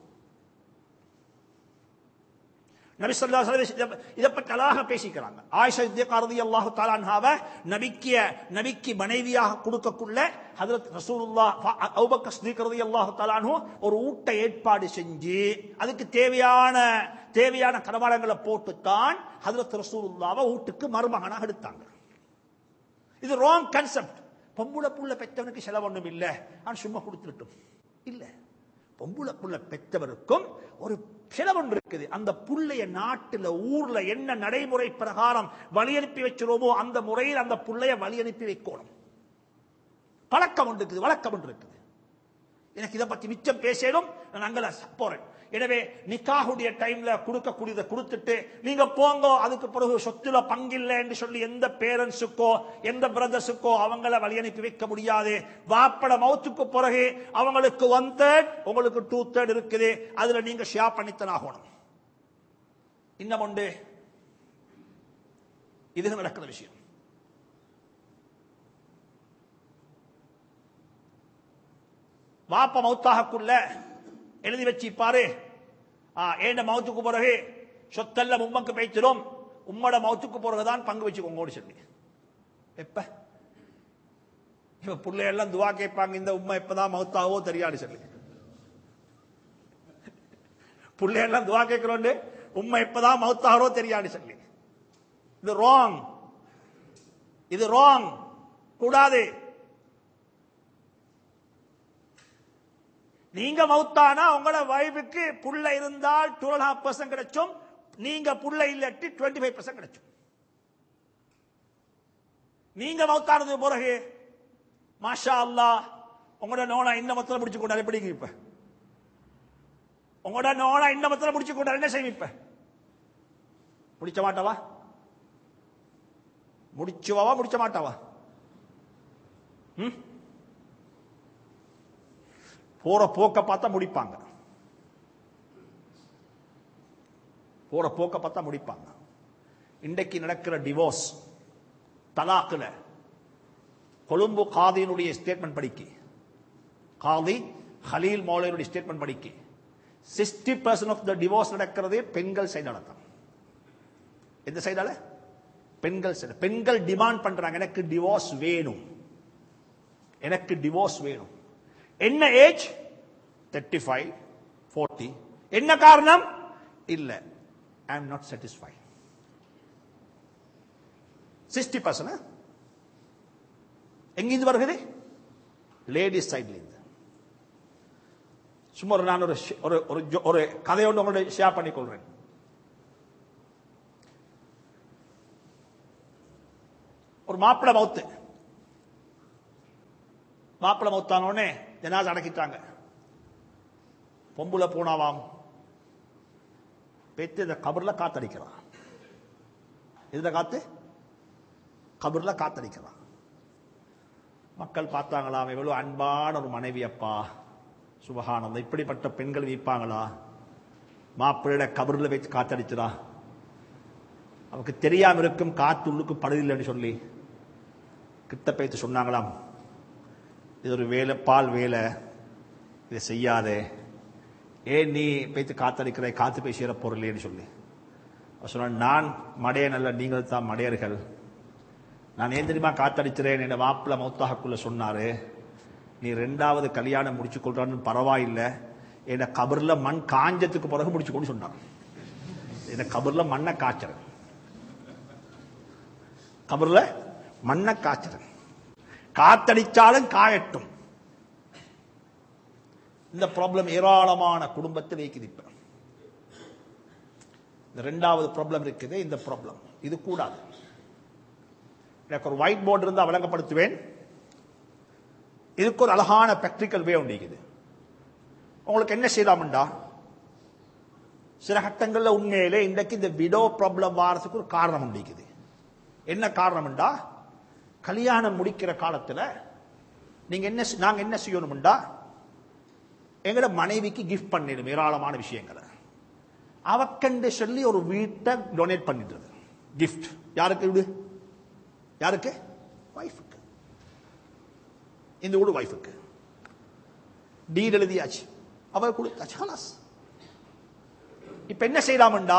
நபி ஸல்லல்லாஹு அலைஹி வஸல்லம் இத பத்தி அழகாக பேசிக்கிறாங்க ஆயிஷா சித்திகா ரலியல்லாஹு தஆலா அன்ஹாவ நபிக்கு நபிக்கு மனைவியாக கொடுக்கக்குள்ள ஹஜரத் ரசூலுல்லாஹ் அபூபக்கர் சித்திக் ரலியல்லாஹு தஆலா அன்ஹு ஒரு ஊட்ட ஏற்பாடு செஞ்சு அதுக்கு தேவையான தேவையான கடமாடங்களை போட்டுத்தான் ஹஜரத் ரசூலுல்லாஹ்வை வீட்டுக்கு மருமகனாக எடுத்தாங்க இது ராங் கான்செப்ட் பொம்புளை புள்ள பெற்றவனுக்கு செலவொன்றும் இல்லை நான் சும்மா கொடுத்துட்டோம் இல்ல பொம்புளை புள்ள பெற்றவருக்கும் ஒரு செலவொன்று இருக்குது அந்த புள்ளைய நாட்டுல ஊர்ல என்ன நடைமுறை பிரகாரம் வழி அனுப்பி வச்சிருவோமோ அந்த முறையில் அந்த புள்ளைய வழி அனுப்பி வைக்கணும் பழக்கம் ஒன்று இருக்குது வழக்கம் ஒன்று இருக்குது எனக்கு இதை பத்தி மிச்சம் பேசணும் நான் அங்கல போறேன் எனவே நிக்காஹுடைய டைம்ல கொடுக்கக்கூடியதை கொடுத்துட்டு நீங்க போங்க அதுக்கு பிறகு சொத்துல பங்கில்லை என்று சொல்லி எந்த பேரண்ட்ஸுக்கோ எந்த பிரதர்ஸுக்கோ அவங்கள வழி அனுப்பி வைக்க முடியாது வாப்பட மௌத்துக்கு பிறகு அவங்களுக்கு ஒன் தேர்ட் உங்களுக்கு டூ தேர்ட் இருக்குது அதுல நீங்க ஷேர் பண்ணித்தான் ஆகணும் இன்னும் உண்டு இது நடக்கிற விஷயம் வாப்ப மௌத்தாகக்குள்ள எழுதி வச்சிப்பாரு ஏண்ட மௌத்துக்கு பிறகு சொத்தல்ல உம்மக்கு பேச்சிடும் உம்மோட மௌத்துக்கு பிறகுதான் பங்கு வச்சுக்கோங்க சொல்லி எப்ப இப்ப பிள்ளையெல்லாம் துவா கேட்பாங்க இந்த உண்மை எப்பதான் மௌத்தாகவோ தெரியாது சொல்லி பிள்ளையெல்லாம் துவா கேட்கிறோண்டு உண்மை எப்பதான் மௌத்தாகிறோ தெரியாது சொல்லி இது ராங் இது ராங் கூடாது நீங்க மௌத்தானா உங்களோட வைஃபுக்கு புள்ள இருந்தால் டூ அண்ட் ஹாஃப் பர்சன்ட் கிடைச்சும் நீங்க புள்ள இல்லாட்டி டுவெண்ட்டி ஃபைவ் பர்சன்ட் கிடைச்சும் நீங்க மௌத்தானது பிறகு மாஷா அல்லா உங்களோட நோனா இந்த மத்தில முடிச்சு கொண்டாரு எப்படிங்க இப்ப உங்களோட நோனா இந்த மத்தில முடிச்சு கொண்டாரு என்ன செய்வீங்க இப்ப முடிச்ச மாட்டாவா முடிச்சுவாவா முடிச்ச மாட்டாவா ம் போற போக்க பார்த்தா முடிப்பாங்க போற போக்க பார்த்தா முடிப்பாங்க இன்றைக்கு நடக்கிற டிவோர்ஸ் தலாக்குல கொழும்பு காதியினுடைய ஸ்டேட்மெண்ட் படிக்கு காதி ஹலீல் மௌலையுடைய ஸ்டேட்மெண்ட் படிக்கு sixty percent of the divorce நடக்கிறது பெண்கள் சைடால தான் எந்த சைடால பெண்கள் சைடு பெண்கள் டிமாண்ட் பண்றாங்க எனக்கு டிவோர்ஸ் வேணும் எனக்கு டிவோர்ஸ் வேணும் என்ன ஏஜ் தேர்ட்டி ஃபைவ் ஃபோர்ட்டி என்ன காரணம் இல்ல I am not satisfy sixty percent எங்கிருந்து வருகிறது லேடிஸ் சைட்ல இருந்து சும்மா ஒரு நான் ஒரு ஒரு ஒரு ஜோ- ஒரு கதையோடு உங்களோட ஷேர் பண்ணிக்கொள்றேன் ஒரு மாப்பிள்ளை மவுத்து மாப்பிள்ளை மௌத்தான உடனே ஜனாஸ் அடக்கிட்டாங்க பொம்புல பூனாவாம் பெத்து இந்த கபர்ல காத்தடிக்கிறான் இதுல காத்து கபர்ல காத்தடிக்கிறான் மக்கள் பார்த்தாங்களாம் எவ்வளவு அன்பான ஒரு மனைவி அப்பா சுபகானந்தம் இப்படிப்பட்ட பெண்கள் வைப்பாங்களா மாப்பிள்ளையோட கபர்ல வச்சு காத்தடிச்சுடா அவருக்கு தெரியாம இருக்கும் காத்து உள்ளுக்கு படுதில்லைன்னு சொல்லி கிட்ட பேத்து சொன்னாங்களாம் இது ஒரு வேலை பால் வேலை இதை செய்யாதே ஏன் நீ பேத்து காத்தடிக்கிற காத்து பேசுகிற பொருளேன்னு சொல்லி அவர் சொன்னார் நான் மடையன் அல்ல நீங்கள் தான் மடையர்கள் நான் ஏன் தெரியுமா காத்தடிக்கிறேன் என் மாப்பிள்ள மௌத்தாகக்குள்ள சொன்னாரு நீ ரெண்டாவது கல்யாணம் முடிச்சு கொள்றான்னு பரவாயில்லை என் கபர்ல மண் காஞ்சத்துக்கு பிறகு முடிச்சுக்கொண்டு சொன்னான் என் கபர்ல மண்ணை காய்ச்சறேன் கபர்ல மண்ணை காய்ச்சறேன் காத்தடிச்சாலும் காயட்டும் இந்த ப்ராப்ளம் ஏராளமான குடும்பத்தில் இருக்குது இப்ப இந்த ரெண்டாவது ப்ராப்ளம் இருக்குது இந்த ப்ராப்ளம் இது கூடாது எனக்கு ஒரு ஒயிட் போர்டு இருந்தால் விளங்கப்படுத்துவேன் இதுக்கு ஒரு அழகான பிராக்டிக்கல் வே உண்டிக்குது உங்களுக்கு என்ன செய்யலாம்டா சில கட்டங்கள்ல உண்மையிலே இன்றைக்கு இந்த விடோ ப்ராப்ளம் வாரத்துக்கு ஒரு காரணம் உண்டிக்குது என்ன காரணம்டா கல்யாணம் முடிக்கிற காலத்துல நீங்க என்ன செய்- நாங்க என்ன செய்யணும்டா எங்கட மனைவிக்கு கிஃப்ட் பண்ணிடும் ஏராளமான விஷயங்களை அவக்கண்டு சொல்லி ஒரு வீட்டை டொனேட் பண்ணிடுறது கிஃப்ட் யாருக்கு வீடு யாருக்கு வைஃபுக்கு இந்த வீடு வைஃபுக்கு டீட் எழுதியாச்சு அவ கொடுத்தாச்சு ஹலாஸ் இப்ப என்ன செய்யலாம்டா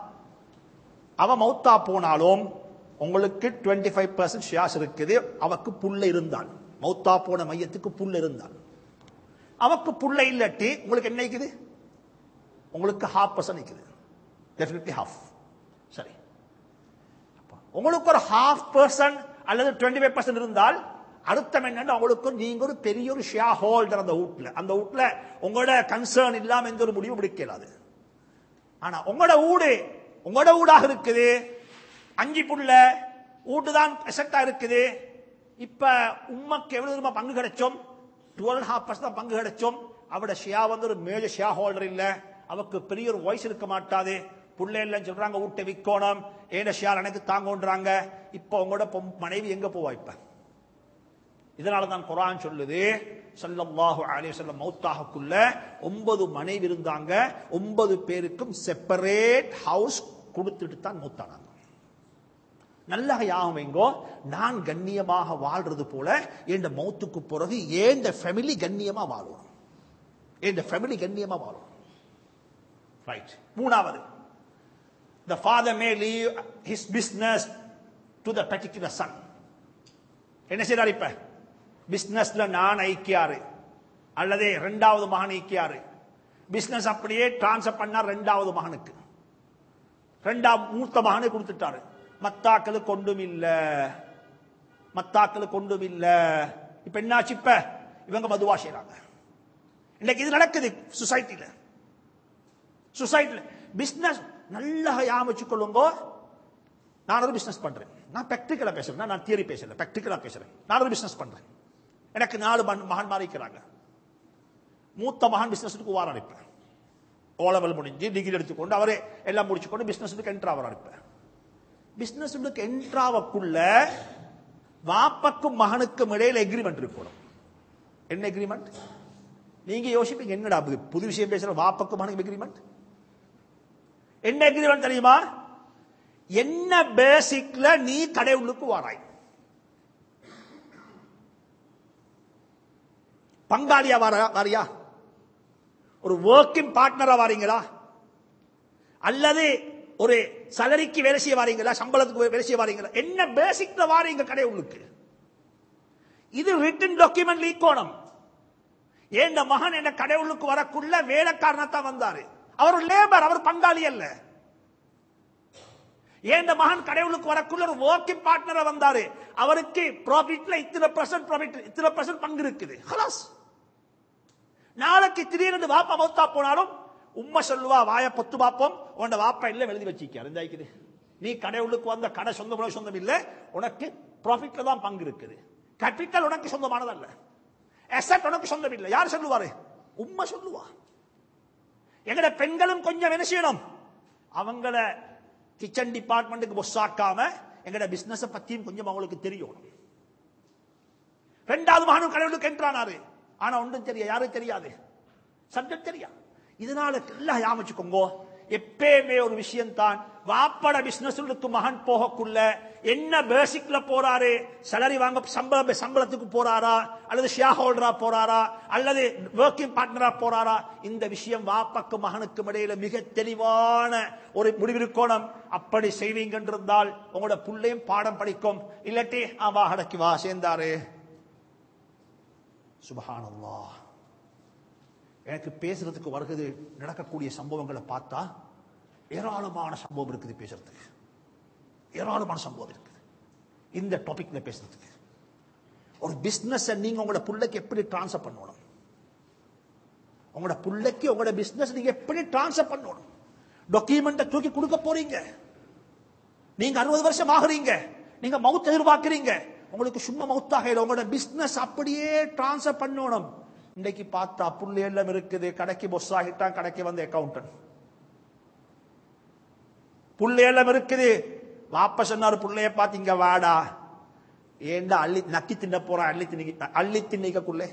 அவ மௌத்தா போனாலும் உங்களுக்கு 25% ஃபைவ் பர்சன்ட் ஷேர்ஸ் இருக்குது அவக்கு புள்ள இருந்தால் மௌத்தா போன மையத்துக்கு புள்ள இருந்தால் அவக்கு புள்ள இல்லாட்டி உங்களுக்கு என்ன இருக்குது உங்களுக்கு ஹாஃப் பர்சன்ட் இருக்குது டெஃபினெட்லி ஹாஃப் சரி அப்ப உங்களுக்கு ஒரு ஹாஃப் பர்சன்ட் அல்லது டுவெண்ட்டி ஃபைவ் பர்சன்ட் இருந்தால் அர்த்தம் என்னன்னா உங்களுக்கு நீங்க ஒரு பெரிய ஒரு ஷேர் ஹோல்டர் அந்த வீட்ல அந்த வீட்ல உங்களோட கன்சர்ன் இல்லாம எந்த ஒரு முடிவும் எடுக்கலாது ஆனா உங்களோட வீடு உங்களோட வீடாக இருக்குது அஞ்சு புள்ள வீடு தான் எசட்டா இருக்குது இப்ப உம்மக்கு எவ்வளவு ரூபாய் பங்கு கிடைச்சோம் டுவெல் ஹாஃப் பர்சன்ட் பங்கு கிடைச்சோம் அவட ஷியா வந்து ஒரு மேஜர் ஷியா ஹோல்டர் இல்ல அவக்கு பெரிய ஒரு வாய்ஸ் இருக்க மாட்டாது புள்ள எல்லாம் சொல்றாங்க வீட்டை விற்கணும் ஏன ஷியார் எனக்கு தாங்கன்றாங்க இப்ப உங்களோட பொம்- மனைவி எங்க போவா இப்ப இதனால தான் குர்ஆன் சொல்லுது ஸல்லல்லாஹு அலைஹி வஸல்லம் மௌத்தாகக்குள்ள ஒன்பது மனைவி இருந்தாங்க ஒன்பது பேருக்கும் செப்பரேட் ஹவுஸ் கொடுத்துட்டு தான் மௌத்தானாங்க நல்ல யாகம் வைங்கோ நான் கண்ணியமாக வாழ்றது போல என் மௌத்துக்கு பிறகு ஏன் ஃபேமிலி கண்ணியமா வாழும் என் ஃபேமிலி கண்ணியமா வாழும் ரைட் மூணாவது the father may leave his business to the particular son என்ன செய்றார் இப்ப பிசினஸ்ல நான் ஐக்கியாரு அல்லது ரெண்டாவது மகன் ஐக்கியாரு பிசினஸ் அப்படியே டிரான்ஸ்ஃபர் பண்ணா ரெண்டாவது மகனுக்கு ரெண்டாம் மூத்த மகனை கொடுத்துட்டாரு மத்தாக்களுக்கு கொண்டும் இல்ல மத்தாக்களுக்கு கொண்டும் இல்ல இப்ப என்னாச்சு இப்ப இவங்க மதுவா செய்றாங்க இன்னைக்கு இது நடக்குது சொசைட்டில சொசைட்டில பிசினஸ் நல்லா யாமிச்சு கொள்ளுங்க நான் ஒரு பிசினஸ் பண்றேன் நான் பிராக்டிக்கலா பேசுறேன் நான் தியரி பேசல பிராக்டிக்கலா பேசுறேன் நான் ஒரு பிசினஸ் பண்றேன் எனக்கு நாலு மகன் மகன் மாறிக்கிறாங்க மூத்த மகன் பிசினஸுக்கு வாரம் அனுப்பேன் ஓ லெவல் முடிஞ்சு டிகிரி எடுத்துக்கொண்டு அவரே எல்லாம் முடிச்சுக்கொண்டு பிசினஸுக்கு என்ட்ரு ஆவார் அனுப்பேன் பிசினஸுக்கு என்ட்ரு ஆகக்குள்ள வாப்பக்கும் மகனுக்கும் இடையில எக்ரிமெண்ட் இருக்கணும் என்ன எக்ரிமெண்ட் நீங்க யோசிப்பீங்க என்னடா இது புது விஷயம் பேசுற வாப்பக்கும் மகனுக்கும் எக்ரிமெண்ட் என்ன எக்ரிமெண்ட் தெரியுமா என்ன பேசிக்ல நீ கடவுளுக்கு வாராய் பங்காளியா வார வாரியா ஒரு ஒர்க்கிங் பார்ட்னரா வாரீங்களா அல்லது ஒரு சலரிக்கு வேலை செய்ய வாரீங்களா சம்பளத்துக்கு வேலை செய்ய வாரீங்களா என்ன பேசிக்ல வாரீங்க கடவுளுக்கு இது ரிட்டன் டாக்குமெண்ட் லீக்கோணம் ஏன் மகன் என்ன கடவுளுக்கு வரக்குள்ள வேலைக்காரனத்தான் வந்தாரு அவர் ஒரு லேபர் அவர் பங்காளி அல்ல ஏன் மகன் கடவுளுக்கு வரக்குள்ள ஒரு ஒர்க்கிங் பார்ட்னரா வந்தாரு அவருக்கு ப்ராஃபிட்ல இத்தனை பர்சன்ட் ப்ராஃபிட் இத்தனை பர்சன்ட் பங்கு இருக்குது ஹலாஸ் நாளைக்கு திடீர்னு வாப்பா மௌத்தா போனாலும் உம்மை சொல்லுவா வாய பொத்து பாப்போம் உன்ட வாப்பா இல்ல எழுதி வச்சிக்காரு இந்த இருக்குது நீ கடவுளுக்கு வந்த கடை சொந்தம் சொந்தம் இல்ல உனக்கு ப்ராஃபிட்ல தான் பங்கு இருக்குது கேபிட்டல் உனக்கு சொந்தமானதல்ல அசட் உனக்கு சொந்தம் இல்ல யார் சொல்லுவாரு உம்மை சொல்லுவா எங்கட பெண்களும் கொஞ்சம் என்ன செய்யணும் அவங்கள கிச்சன் டிபார்ட்மெண்ட்டுக்கு பொஸ் ஆக்காம எங்கட பிசினஸ் பத்தியும் கொஞ்சம் அவங்களுக்கு தெரியும் ரெண்டாவது மகனும் கடவுளுக்கு என்றானாரு ஆனா ஒன்றும் தெரியாது யாரும் தெரியாது சப்ஜெக்ட் தெரியா இதனால எல்லாம் யாமிச்சுக்கோங்க எப்பயுமே ஒரு விஷயம் தான் வாப்பட பிசினஸ் மகன் போகக்குள்ள என்ன பேசிக்ல போறாரு salary வாங்க சம்பளம் சம்பளத்துக்கு போறாரா அல்லது ஷேர் ஹோல்டரா போறாரா அல்லது ஒர்க்கிங் பார்ட்னரா போறாரா இந்த விஷயம் வாப்பக்கு மகனுக்கும் இடையில மிக தெளிவான ஒரு முடிவிருக்கோணம் அப்படி செய்வீங்க இருந்தால் உங்களோட புள்ளையும் பாடம் படிக்கும் இல்லாட்டி ஆமா அடக்கி வா சேர்ந்தாரு சுபஹானல்லாஹ் எனக்கு பேசுறதுக்கு வருகிறது நடக்கக்கூடிய சம்பவங்களை பார்த்தா ஏராளமான சம்பவம் இருக்குது பேசுறதுக்கு ஏராளமான சம்பவம் இருக்குது இந்த டாபிக்ல பேசுறதுக்கு ஒரு பிசினஸ் நீங்க உங்களோட புள்ளைக்கு எப்படி டிரான்ஸ்ஃபர் பண்ணணும் உங்களோட புள்ளைக்கு உங்களோட பிசினஸ் நீங்க எப்படி டிரான்ஸ்ஃபர் பண்ணணும் டாக்குமெண்ட்டை தூக்கி கொடுக்க போறீங்க நீங்க அறுபது வருஷம் ஆகுறீங்க நீங்க மவுத் எதிர்பார்க்கிறீங்க உங்களுக்கு சும்மா மவுத்தாக இல்லை உங்களோட பிசினஸ் அப்படியே டிரான்ஸ்ஃபர் பண்ணணும் இன்னைக்கு பார்த்தா புள்ளி எல்லாம் இருக்குது கடைக்கு பொஸ் ஆகிட்டான் கடைக்கு வந்து அக்கௌண்டன்ட் புள்ளி எல்லாம் இருக்குது வாப்ப சொன்னாரு புள்ளைய பார்த்து இங்க வாடா ஏண்டா அள்ளி நக்கி தின்ன போற அள்ளி திணிக்க அள்ளி திணிக்கக்குள்ளே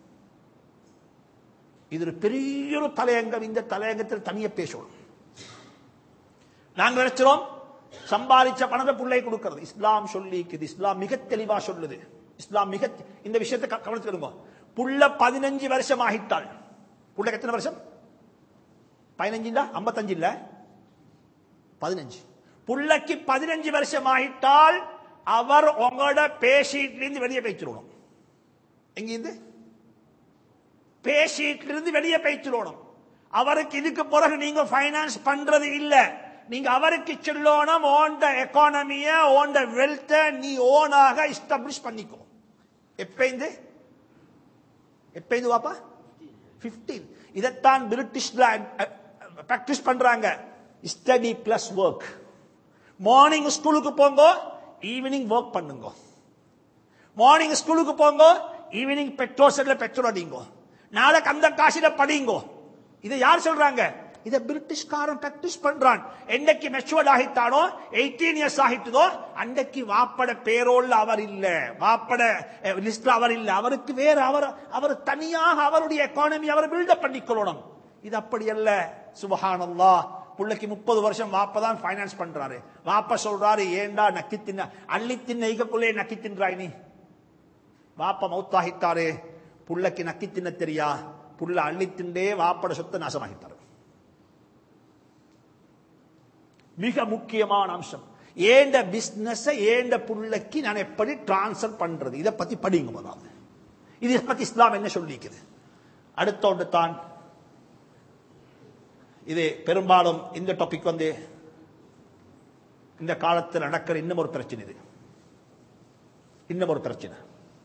இது ஒரு பெரிய ஒரு தலையங்கம் இந்த தலையங்கத்தில் தனிய பேசணும் நாங்க நினைச்சிரோம் சம்பாதிச்ச பணத்தை பிள்ளை கொடுக்கிறது இஸ்லாம் சொல்லிக்குது இஸ்லாம் மிக தெளிவா சொல்லுது இஸ்லாம் மிக இந்த விஷயத்தை க- கவனிச்சுக்கிடுங்க புள்ள பதினஞ்சு வருஷம் ஆகிட்டாள் புள்ள எத்தனை வருஷம் பதினஞ்சு இல்ல ஐம்பத்தஞ்சு இல்ல பதினஞ்சு புள்ளைக்கு பதினஞ்சு வருஷம் ஆகிட்டால் அவர் உங்களோட பேஷீட்ல இருந்து வெளியே பேச்சிடணும் எங்கிருந்து பேஷீட்ல இருந்து வெளியே பேச்சிடணும் அவருக்கு இதுக்கு பிறகு நீங்க ஃபைனான்ஸ் பண்றது இல்ல நீங்க அவருக்கு சொல்லணும் ஓண்ட எக்கானமிய ஓண்ட வெல்த்த நீ ஓனாக எஸ்டாப்ளிஷ் பண்ணிக்கோ எப்ப இருந்து எப்ப இருந்து வாப்பா 15 இதைத்தான் பிரிட்டிஷ்ல பிராக்டிஸ் பண்றாங்க ஸ்டடி பிளஸ் ஒர்க் மார்னிங் ஸ்கூலுக்கு போங்க ஈவினிங் ஒர்க் பண்ணுங்க மார்னிங் ஸ்கூலுக்கு போங்க ஈவினிங் பெட்ரோல் செட்ல பெட்ரோல் அடிங்க நாளைக்கு அந்த காசில படிங்கோ இதை யார் சொல்றாங்க இதை பிரிட்டிஷ்காரன் பிராக்டிஸ் பண்றான் என்னைக்கு மெச்சுவர்ட் ஆகிட்டானோ 18 இயர்ஸ் ஆகிட்டதோ அன்னைக்கு வாப்பட பேரோல்ல அவர் இல்ல வாப்பட லிஸ்ட்ல அவர் இல்ல அவருக்கு வேற அவர் அவர் தனியாக அவருடைய எக்கானமி அவர் பில்டப் பண்ணிக்கொள்ளணும் இது அப்படி அல்ல சுபஹானல்லாஹ் புள்ளைக்கு முப்பது வருஷம் வாப்ப தான் ஃபைனான்ஸ் பண்றாரு வாப்ப சொல்றாரு ஏண்டா நக்கி தின்ன அள்ளி தின்ன ஈகக்குள்ளே நக்கி தின்றாய் நீ வாப்ப மௌத்தாகிட்டாரு புள்ளைக்கு நக்கி தின்ன தெரியா புள்ள அள்ளி திண்டே வாப்பட சொத்தை நாசமாகிட்டாரு மிக முக்கியமான அம்சம் ஏண்ட பிசினஸ் ஏண்ட புள்ளைக்கு நான் எப்படி டிரான்ஸ்ஃபர் பண்றது இதை பத்தி படிங்க முதலாவது இதை பத்தி இஸ்லாம் என்ன சொல்லிக்குது அடுத்த ஒன்று தான் இது பெரும்பாலும் இந்த டாபிக் வந்து இந்த காலத்தில் நடக்கிற இன்னும் ஒரு பிரச்சனை இது இன்னும் ஒரு பிரச்சனை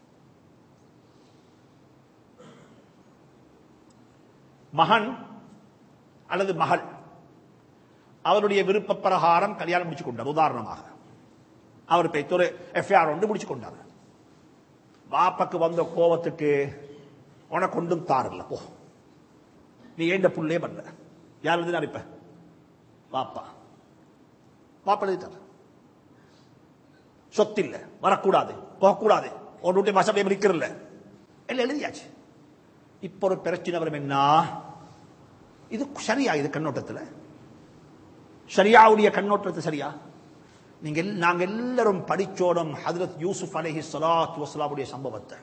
மகன் அல்லது மகள் அவருடைய விருப்ப பிரகாரம் கல்யாணம் முடிச்சு கொண்டார் உதாரணமாக அவர் போய் ஒரு எஃப்ஐஆர் ஒன்று முடிச்சு கொண்டார் வாப்பக்கு வந்த கோவத்துக்கு உனக்கு கொண்டும் தாரில்ல போ நீ ஏண்ட புள்ளே பண்ண யார் எழுதினார் இப்ப வாப்பா வாப்பா எழுதிட்டார் சொத்து இல்ல வரக்கூடாது போகக்கூடாது ஒரு வீட்டு மசபை இருக்கிறல்ல எல்லாம் எழுதியாச்சு இப்ப ஒரு பிரச்சனை வரும் என்ன இது சரியா இது கண்ணோட்டத்தில் ஷரியாவுடைய கண்ணோட்டத்தை சரியா நீங்க எல்- நாங்க எல்லாரும் படிச்சோடும் ஹதரத் யூசுப் அலைஹி ஸலாத்து வஸலாமுடைய சம்பவத்தை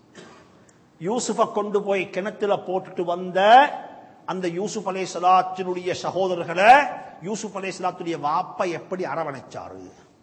யூசுஃபை கொண்டு போய் கிணத்துல போட்டுட்டு வந்த அந்த யூசுப் அலை சலாத்தினுடைய சகோதரர்களை யூசுப் அலை சலாத்துடைய வாப்பை எப்படி அரவணைச்சாரு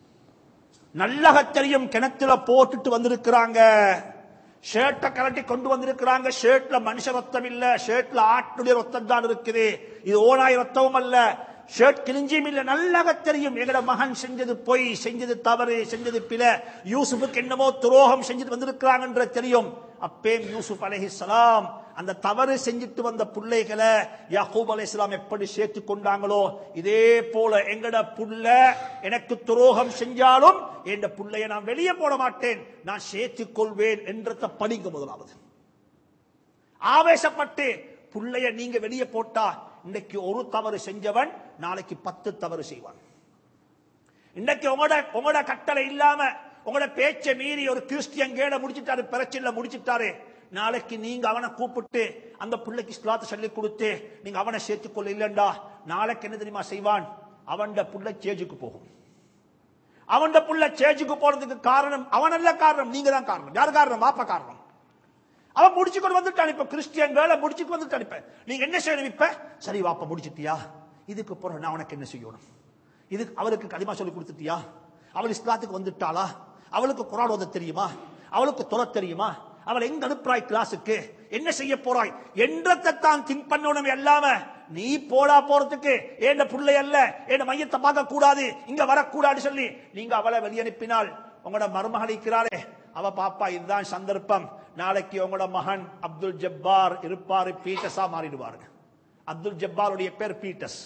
நல்லக தெரியும் கிணத்துல போட்டுட்டு வந்திருக்கிறாங்க ஷர்ட்டை கலட்டி கொண்டு வந்திருக்கிறாங்க ஷர்ட்ல மனுஷ ரத்தம் இல்ல ஷர்ட்ல ஆட்டுடைய ரத்தம் தான் இருக்குது இது ஓனாய் ரத்தமும் அல்ல ஷர்ட் கிழிஞ்சியும் இல்ல நல்லக தெரியும் எங்கட மகன் செஞ்சது பொய் செஞ்சது தவறு செஞ்சது பில யூசுஃபுக்கு என்னமோ துரோகம் செஞ்சுட்டு வந்திருக்கிறாங்கன்ற தெரியும் அப்பேம் யூசுப் அலைஹிஸ்ஸலாம் அந்த தவறு செஞ்சுட்டு வந்த பிள்ளைகளை யாக்கூப் அலைஹிஸ்ஸலாம் எப்படி சேர்த்து கொண்டாங்களோ இதே போல எங்கட புள்ள எனக்கு துரோகம் செஞ்சாலும் என் புள்ளைய நான் வெளியே போட மாட்டேன் நான் சேர்த்துக் கொள்வேன் என்றத படிங்க முதலாவது ஆவேசப்பட்டு புள்ளைய நீங்க வெளியே போட்டா இன்னைக்கு ஒரு தவறு செஞ்சவன் நாளைக்கு பத்து தவறு செய்வான் இன்னைக்கு உங்களோட உங்களோட கட்டளை இல்லாம உங்களோட பேச்சை மீறி ஒரு கிறிஸ்டியன் கேட முடிச்சிட்டாரு பிரச்சனை முடிச்சிட்டாரு நாளைக்கு நீங்க அவனை கூப்பிட்டு அந்த பிள்ளைக்கு இஸ்லாத்தை சொல்லி கொடுத்து நீங்க அவனை சேர்த்துக்கொள்ள இல்லைண்டா நாளைக்கு என்ன தெரியுமா செய்வான் அவன் புள்ள சேஜுக்கு போகும் அவன் புள்ள சேஜுக்கு போறதுக்கு காரணம் அவன் அல்ல காரணம் நீங்க தான் காரணம் யார் காரணம் வாப்பா காரணம் அவன் முடிச்சுக்கொண்டு வந்துட்டான் இப்ப கிறிஸ்டியன் வேலை முடிச்சுட்டு வந்துட்டான் இப்ப நீங்க என்ன செய்யணும் இப்ப சரி வாப்பா முடிச்சிட்டியா இதுக்கு பிறகு நான் உனக்கு என்ன செய்யணும் இது அவளுக்கு களிமா சொல்லி கொடுத்துட்டியா அவள் இஸ்லாத்துக்கு வந்துட்டாளா அவளுக்கு குரான் ஓத தெரியுமா அவளுக்கு தொலை தெரியுமா அவள் எங்க அனுப்புறாய் கிளாஸுக்கு என்ன செய்ய போறாய் என்றத்தை தான் திங்க் பண்ணணும் எல்லாம நீ போடா போறதுக்கு ஏண்ட புள்ளை அல்ல ஏண்ட மையத்தை பார்க்க கூடாது இங்க வரக்கூடாது சொல்லி நீங்க அவளை வெளியனுப்பினால் உங்களோட மருமகளிக்கிறாளே அவ பாப்பா இதுதான் சந்தர்ப்பம் நாளைக்கு உங்களோட மகன் அப்துல் ஜப்பார் இருப்பாரு பீட்டஸா மாறிடுவாருங்க அப்துல் ஜப்பாருடைய பேர் பீட்டஸ்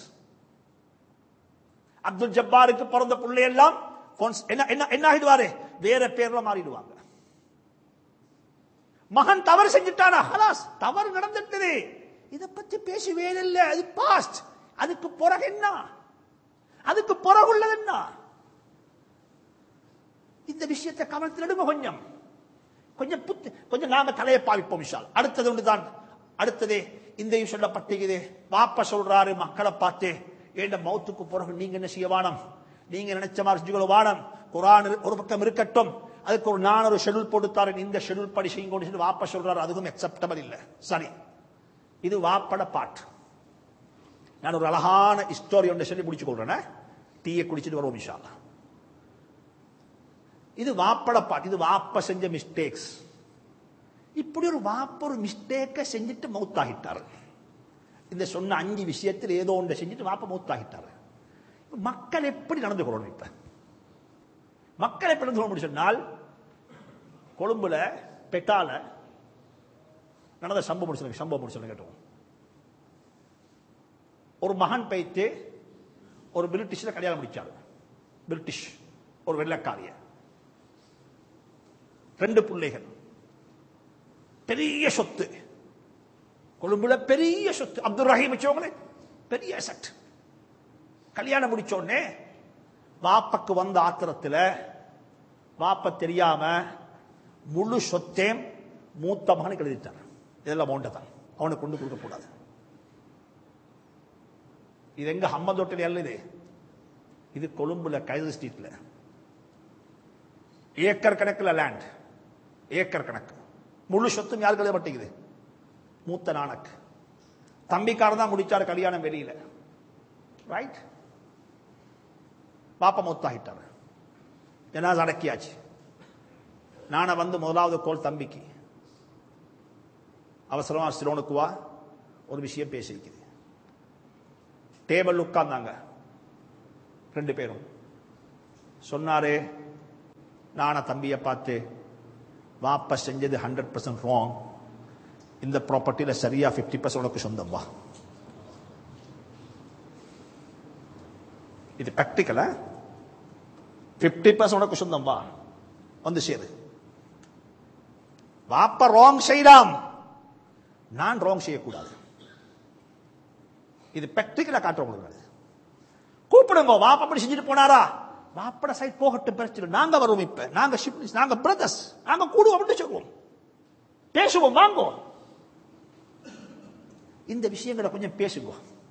அப்துல் ஜப்பாருக்கு பிறந்த பிள்ளை எல்லாம் கொன்ஸ்- என்ன என்ன என்ன ஆகிடுவாரு வேற பேர்ல மாறிடுவாங்க மகன் தவறு செஞ்சுட்டானா ஹலாஸ் தவறு நடந்துட்டது இத பத்தி பேசி வேலையில்ல அது பாஸ்ட் அதுக்கு பிறகு என்ன அதுக்கு பிறகு உள்ளது என்ன இந்த விஷயத்தை கவனத்தில் எடுங்க கொஞ்சம் கொஞ்சம் புத்தி கொஞ்சம் நாம தலையை பாவிப்போம் விஷால் அடுத்தது ஒன்றுதான் அடுத்தது இந்த சொல்லப்பட்டிருக்குது வாப்ப சொல்றாரு மக்களை பார்த்து ஏண்ட மௌத்துக்கு பிறகு நீங்க என்ன செய்ய வானம் நீங்க நினைச்ச மாதிரி செஞ்சுக்கொள்ள வானம் குரான் ஒரு பக்கம் இருக்கட்டும் அதுக்கு ஒரு நான் ஒரு ஷெடியூல் போட்டுத்தாரேன் இந்த ஷெடியூல் படி செய்யுங்க சொல்லி வாப்ப சொல்றாரு அதுவும் அக்செப்டபிள் இல்லை சரி இது வாப்பட பாட்டு நான் ஒரு அழகான ஸ்டோரி ஒன்றை சொல்லி முடிச்சு கொள்றேன் டீயை குடிச்சிட்டு வருவோம் விஷா இது வாப்பட பாட்டு இது வாப்ப செஞ்ச மிஸ்டேக்ஸ் இப்படி ஒரு வாப்ப ஒரு மிஸ்டேக்கை செஞ்சுட்டு மௌத்தாகிட்டாரு இந்த சொன்ன அஞ்சு விஷயத்தில் ஏதோ ஒன்றை செஞ்சுட்டு வாப்ப மௌத்தாகிட்டாரு மக்கள் எப்படி நடந்து கொள்ளணும் இப்ப மக்கள் எப்படி நடந்து கொள்ள சொன்னால் கொழும்புல பெட்டால நடந்த சம்பவம் முடிச்சு சம்பவம் முடிச்சு கேட்டோம் ஒரு மகன் பைத்து ஒரு பிரிட்டிஷ்ல கல்யாணம் முடிச்சாரு பிரிட்டிஷ் ஒரு வெள்ளக்காரிய ரெண்டு பிள்ளைகள் பெரிய சொத்து கொழும்புல பெரிய சொத்து அப்துல் ரஹீம் வச்சவங்களே பெரிய செட் கல்யாணம் முடிச்ச உடனே வாப்பக்கு வந்த ஆத்திரத்தில் வாப்ப தெரியாம முழு சொத்தையும் மூத்த மகனுக்கு எழுதிட்டார் இதெல்லாம் மௌண்ட தான் அவனுக்கு கொண்டு கொடுக்க கூடாது இது எங்க ஹம்மதோட்டில் அல்ல இது இது கொழும்புல கைது ஸ்ட்ரீட்ல ஏக்கர் கணக்கில் லேண்ட் ஏக்கர் கணக்கு முழு சொத்தும் யாருக்கு எழுதப்பட்டிருக்குது மூத்த நானக்கு தம்பிக்காரன் தான் முடிச்சாரு கல்யாணம் வெளியில ரைட் பாப்பா மூத்தாகிட்டாரு ஜனாஸ் அடக்கியாச்சு நானே வந்து முதலாவது கோல் தம்பிக்கு அவசரமா சிலோனுக்கு வா ஒரு விஷயம் பேசியிருக்குது டேபிள் உட்கார்ந்தாங்க ரெண்டு பேரும் சொன்னாரு நான தம்பியை பார்த்து வாப்ப செஞ்சது ஹண்ட்ரட் பர்சன்ட் ராங் இந்த ப்ராப்பர்ட்டியில் சரியா ஃபிஃப்டி பர்சன்ட் உனக்கு சொந்தம் வா இது ப்ராக்டிக்கலா ஃபிஃப்டி பர்சன்ட் உனக்கு சொந்தம் வா வந்து சேரு வாப்ப ராங் செய்யலாம் நான் ராங் செய்யக்கூடாது இது ப்ராக்டிக்கலா காட்டுறவங்களுக்கு கூப்பிடுங்க வாப்பா அப்படி செஞ்சுட்டு போனாரா வாப்பட சைட் போகட்டும் பிரச்சனை நாங்க வருவோம் இப்ப நாங்க ஷிப்னிஸ் நாங்க பிரதர்ஸ் நாங்க கூடுவோம் அப்படின்னு சொல்லுவோம் பேசுவோம் வாங்குவோம் இந்த விஷயங்களை கொஞ்சம் பேசுங்க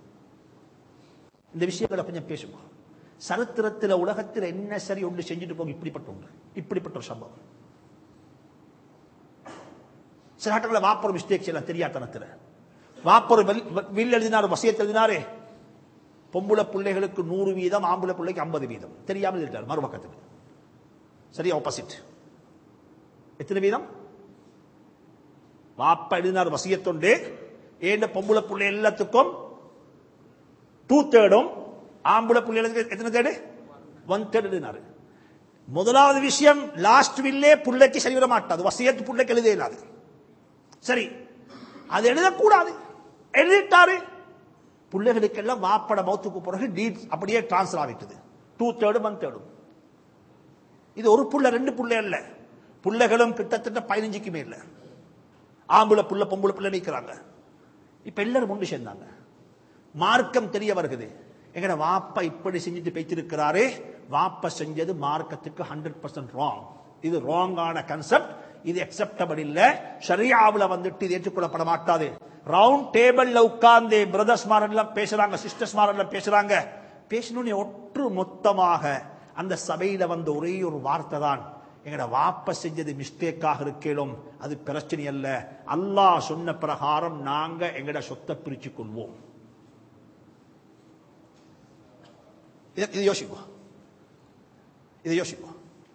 இந்த விஷயங்களை கொஞ்சம் பேசுங்க சரித்திரத்தில் உலகத்தில் என்ன சரி ஒன்று செஞ்சுட்டு போங்க இப்படிப்பட்ட ஒன்று இப்படிப்பட்ட ஒரு சம்பவம் சில ஆட்டங்களில் வாப்பர் மிஸ்டேக்ஸ் எல்லாம் தெரியாதனத்தில் வாப்பர் வில் எழுதினார் வசியத்தை எழுதினாரே பொம்புளை பிள்ளைகளுக்கு நூறு வீதம் ஆம்பளை பிள்ளைக்கு ஐம்பது வீதம் தெரியாமல் இருக்கார் மறுபக்கத்துக்கு சரி ஆப்போசிட் எத்தனை வீதம் வாப்ப எழுதினார் வசியத்தொண்டு ஏண்ட பொம்புளை பிள்ளை எல்லாத்துக்கும் டூ தேர்டும் ஆம்பளை பிள்ளைகளுக்கு எத்தனை தேர்டு ஒன் தேர்ட் எழுதினாரு முதலாவது விஷயம் லாஸ்ட் வில்லே பிள்ளைக்கு சரி வர மாட்டாது வசியத்து பிள்ளைக்கு எழுத இயலாது சரி அது எழுதக்கூடாது எழுதிட்டாரு பிள்ளைகளுக்கெல்லாம் வாப்பட மௌத்துக்கு பிறகு டீட் அப்படியே டிரான்ஸ்ஃபர் ஆகிட்டது டூ தேர்டும் ஒன் தேர்டும் இது ஒரு புள்ள ரெண்டு புள்ள இல்ல புள்ளைகளும் கிட்டத்தட்ட பதினஞ்சுக்குமே இல்ல ஆம்புல புள்ள பொம்புல புள்ள நிற்கிறாங்க இப்ப எல்லாரும் ஒன்று சேர்ந்தாங்க மார்க்கம் தெரிய வருகிறது எங்கட வாப்பா இப்படி செஞ்சுட்டு பேச்சிருக்கிறாரே வாப்பா செஞ்சது மார்க்கத்துக்கு ஹண்ட்ரட் பர்சன்ட் ராங் இது ராங்கான கன்செப்ட் இது அக்செப்டபிள் இல்ல ஷரியாவுல வந்துட்டு இது ஏற்றுக்கொள்ளப்பட மாட்டாது ரவுண்ட் டேபிள்ல உட்கார்ந்து பிரதர்ஸ் மாரெல்லாம் பேசுறாங்க சிஸ்டர்ஸ் மாரெல்லாம் பேசுறாங்க பேசணும்னு ஒற்று மொத்தமாக அந்த சபையில வந்த ஒரே ஒரு வார்த்தை தான் எங்கட வாப்ப செஞ்சது மிஸ்டேக்காக இருக்கலும் அது பிரச்சனை அல்ல அல்லாஹ் சொன்ன பிரகாரம் நாங்க எங்கட சொத்தை பிரிச்சு கொள்வோம் இதை இதை யோசிப்போம் இதை யோசிப்போம்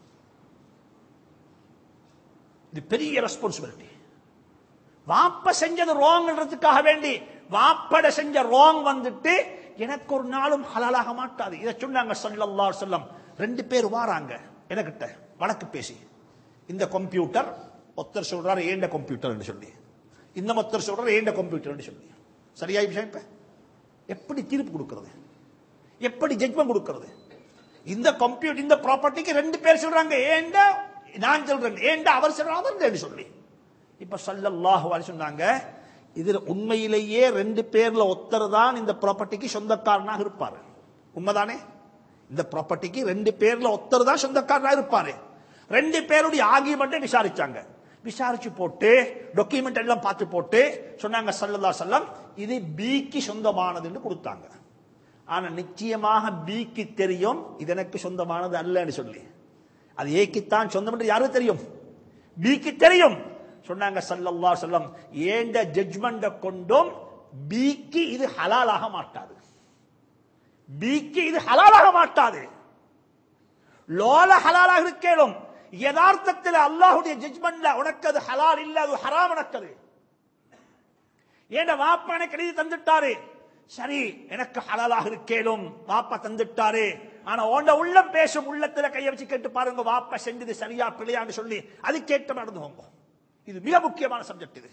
இது பெரிய ரெஸ்பான்சிபிலிட்டி வாப்ப செஞ்சது ராங்ன்றதுக்காக வேண்டி வாப்பட செஞ்ச ராங் வந்துட்டு எனக்கு ஒரு நாளும் ஹலாலாக மாட்டாது இதை சொன்னாங்க சல்லல்லா சொல்லம் ரெண்டு பேர் வாராங்க எனக்கிட்ட வழக்கு பேசி இந்த கம்ப்யூட்டர் ஒருத்தர் சொல்றாரு ஏண்ட கம்ப்யூட்டர் சொல்லி இந்த ஒருத்தர் சொல்றாரு ஏண்ட கம்ப்யூட்டர் சொல்லி சரியா விஷயம் இப்ப எப்படி தீர்ப்பு கொடுக்கிறது எப்படி ஜட்மெண்ட் கொடுக்கிறது இந்த கம்ப்யூட்டர் இந்த ப்ராப்பர்ட்டிக்கு ரெண்டு பேர் சொல்றாங்க ஏண்ட நான் சொல்றேன் ஏண்ட அவர் சொல்றாங்க சொல்லி இப்ப சல்லல்லாஹு அலைஹி சொன்னாங்க இதுல உண்மையிலேயே ரெண்டு பேர்ல ஒருத்தர் தான் இந்த ப்ராப்பர்ட்டிக்கு சொந்தக்காரனாக இருப்பாரு உண்மைதானே இந்த ப்ராப்பர்ட்டிக்கு ரெண்டு பேர்ல ஒருத்தர் தான் சொந்தக்காரனாக இருப்பாரு ரெண்டு பேருடைய ஆகியமெண்ட்டை விசாரிச்சாங்க விசாரிச்சு போட்டு டாக்குமெண்ட் எல்லாம் பார்த்து போட்டு சொன்னாங்க சல்லல்லா செல்லம் இது பிக்கு சொந்தமானதுன்னு கொடுத்தாங்க ஆனா நிச்சயமாக பிக்கு தெரியும் இது எனக்கு சொந்தமானது அல்லன்னு சொல்லி அது ஏக்குத்தான் சொந்தம் என்று யாருக்கு தெரியும் பிக்கு தெரியும் சொன்னாங்க சல்லல்லா செல்லம் ஏண்ட ஜட்ஜ்மெண்ட கொண்டும் பிக்கு இது ஹலாலாக மாட்டாது பிக்கு இது ஹலாலாக மாட்டாது லோல ஹலாலாக இருக்கேனும் யதார்த்தத்தில் அல்லாஹுடைய ஜட்ஜ்மெண்ட்ல உனக்கு அது ஹலால் இல்ல அது ஹராம் உனக்கது ஏண்ட வாப்பா எனக்கு எழுதி தந்துட்டாரு சரி எனக்கு ஹலாலாக இருக்கேனும் வாப்பா தந்துட்டாரு ஆனா உண்ட உள்ளம் பேசும் உள்ளத்துல கைய வச்சு கேட்டு பாருங்க வாப்பா செஞ்சது சரியா பிள்ளையான்னு சொல்லி அது கேட்டு நடந்துவோங்க இது மிக முக்கியமான சப்ஜெக்ட் இது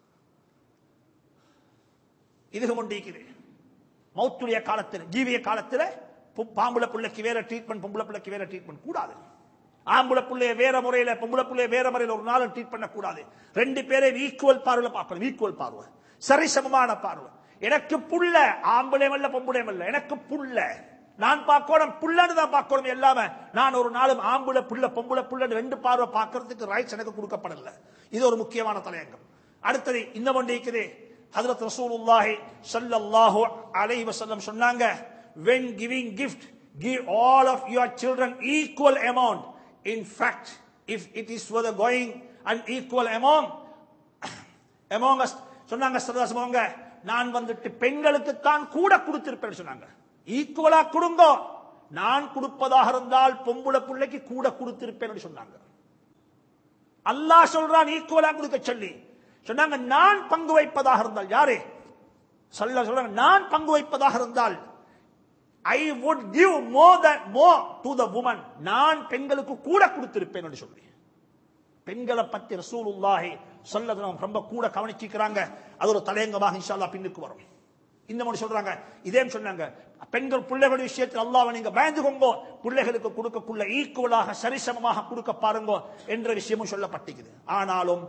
இது கொண்டிருக்குது மௌத்துடைய காலத்தில் ஜீவிய காலத்தில் பு- பாம்புல பிள்ளைக்கு வேற ட்ரீட்மெண்ட் பொம்பளை பிள்ளைக்கு வேற ட்ரீட்மெண்ட் கூடாது ஆம்புல பிள்ளைய வேற முறையில பொம்பளை பிள்ளைய வேற முறையில ஒரு நாள் ட்ரீட் பண்ண கூடாது ரெண்டு பேரையும் ஈக்குவல் பார்வையில பார்க்கணும் ஈக்குவல் பார்வை சரிசமமான பார்வை எனக்கு புள்ள ஆம்பளையும் அல்ல பொம்பளையும் அல்ல எனக்கு புள்ள நான் பார்க்கணும் புள்ளன்னு தான் பார்க்கணும் எல்லாமே நான் ஒரு நாளும் ஆம்புல புள்ள பொம்பளை புள்ளன்னு ரெண்டு பார்வை பார்க்கறதுக்கு ரைட்ஸ் எனக்கு கொடுக்கப்படல இது ஒரு முக்கியமான தலையங்கம் அடுத்தது இந்த ஒன்று இருக்குது ஹஜரத் ரசூலுல்லாஹி ஸல்லல்லாஹு அலைஹி வஸல்லம் சொன்னாங்க when giving gift give all of your children equal amount in fact if it is for the going an equal amount among us சொன்னாங்க சரதாஸ் அவங்க நான் வந்துட்டு பெண்களுக்கு தான் கூட கொடுத்திருப்பேன் சொன்னாங்க ஈக்குவலா கொடுங்க நான் கொடுப்பதாக இருந்தால் பொம்புளை பிள்ளைக்கு கூட கொடுத்திருப்பேன் சொன்னாங்க அல்லாஹ் சொல்றான் ஈக்குவலா கொடுக்க சொல்லி சொன்னாங்க நான் பங்கு வைப்பதாக இருந்தால் யாரு சொல்ல சொல்றாங்க நான் பங்கு வைப்பதாக இருந்தால் I would give more than more to the woman நான் பெண்களுக்கு கூட கொடுத்திருப்பேன் என்று சொல்லி பெண்களை பத்தி ரசூலுல்லாஹி சொல்லது நம்ம ரொம்ப கூட கவனிச்சிக்கிறாங்க அது ஒரு தலையங்கமாக இன்ஷா அல்லாஹ் பின்னுக்கு வரும் இந்த மாதிரி சொல்றாங்க இதே சொன்னாங்க பெண்கள் பிள்ளைகள் விஷயத்தில் அல்லாஹ் நீங்க பயந்துக்கோங்க பிள்ளைகளுக்கு கொடுக்கக்குள்ள ஈக்குவலாக சரிசமமாக கொடுக்க பாருங்க என்ற விஷயமும் சொல்லப்பட்டிருக்குது ஆனாலும்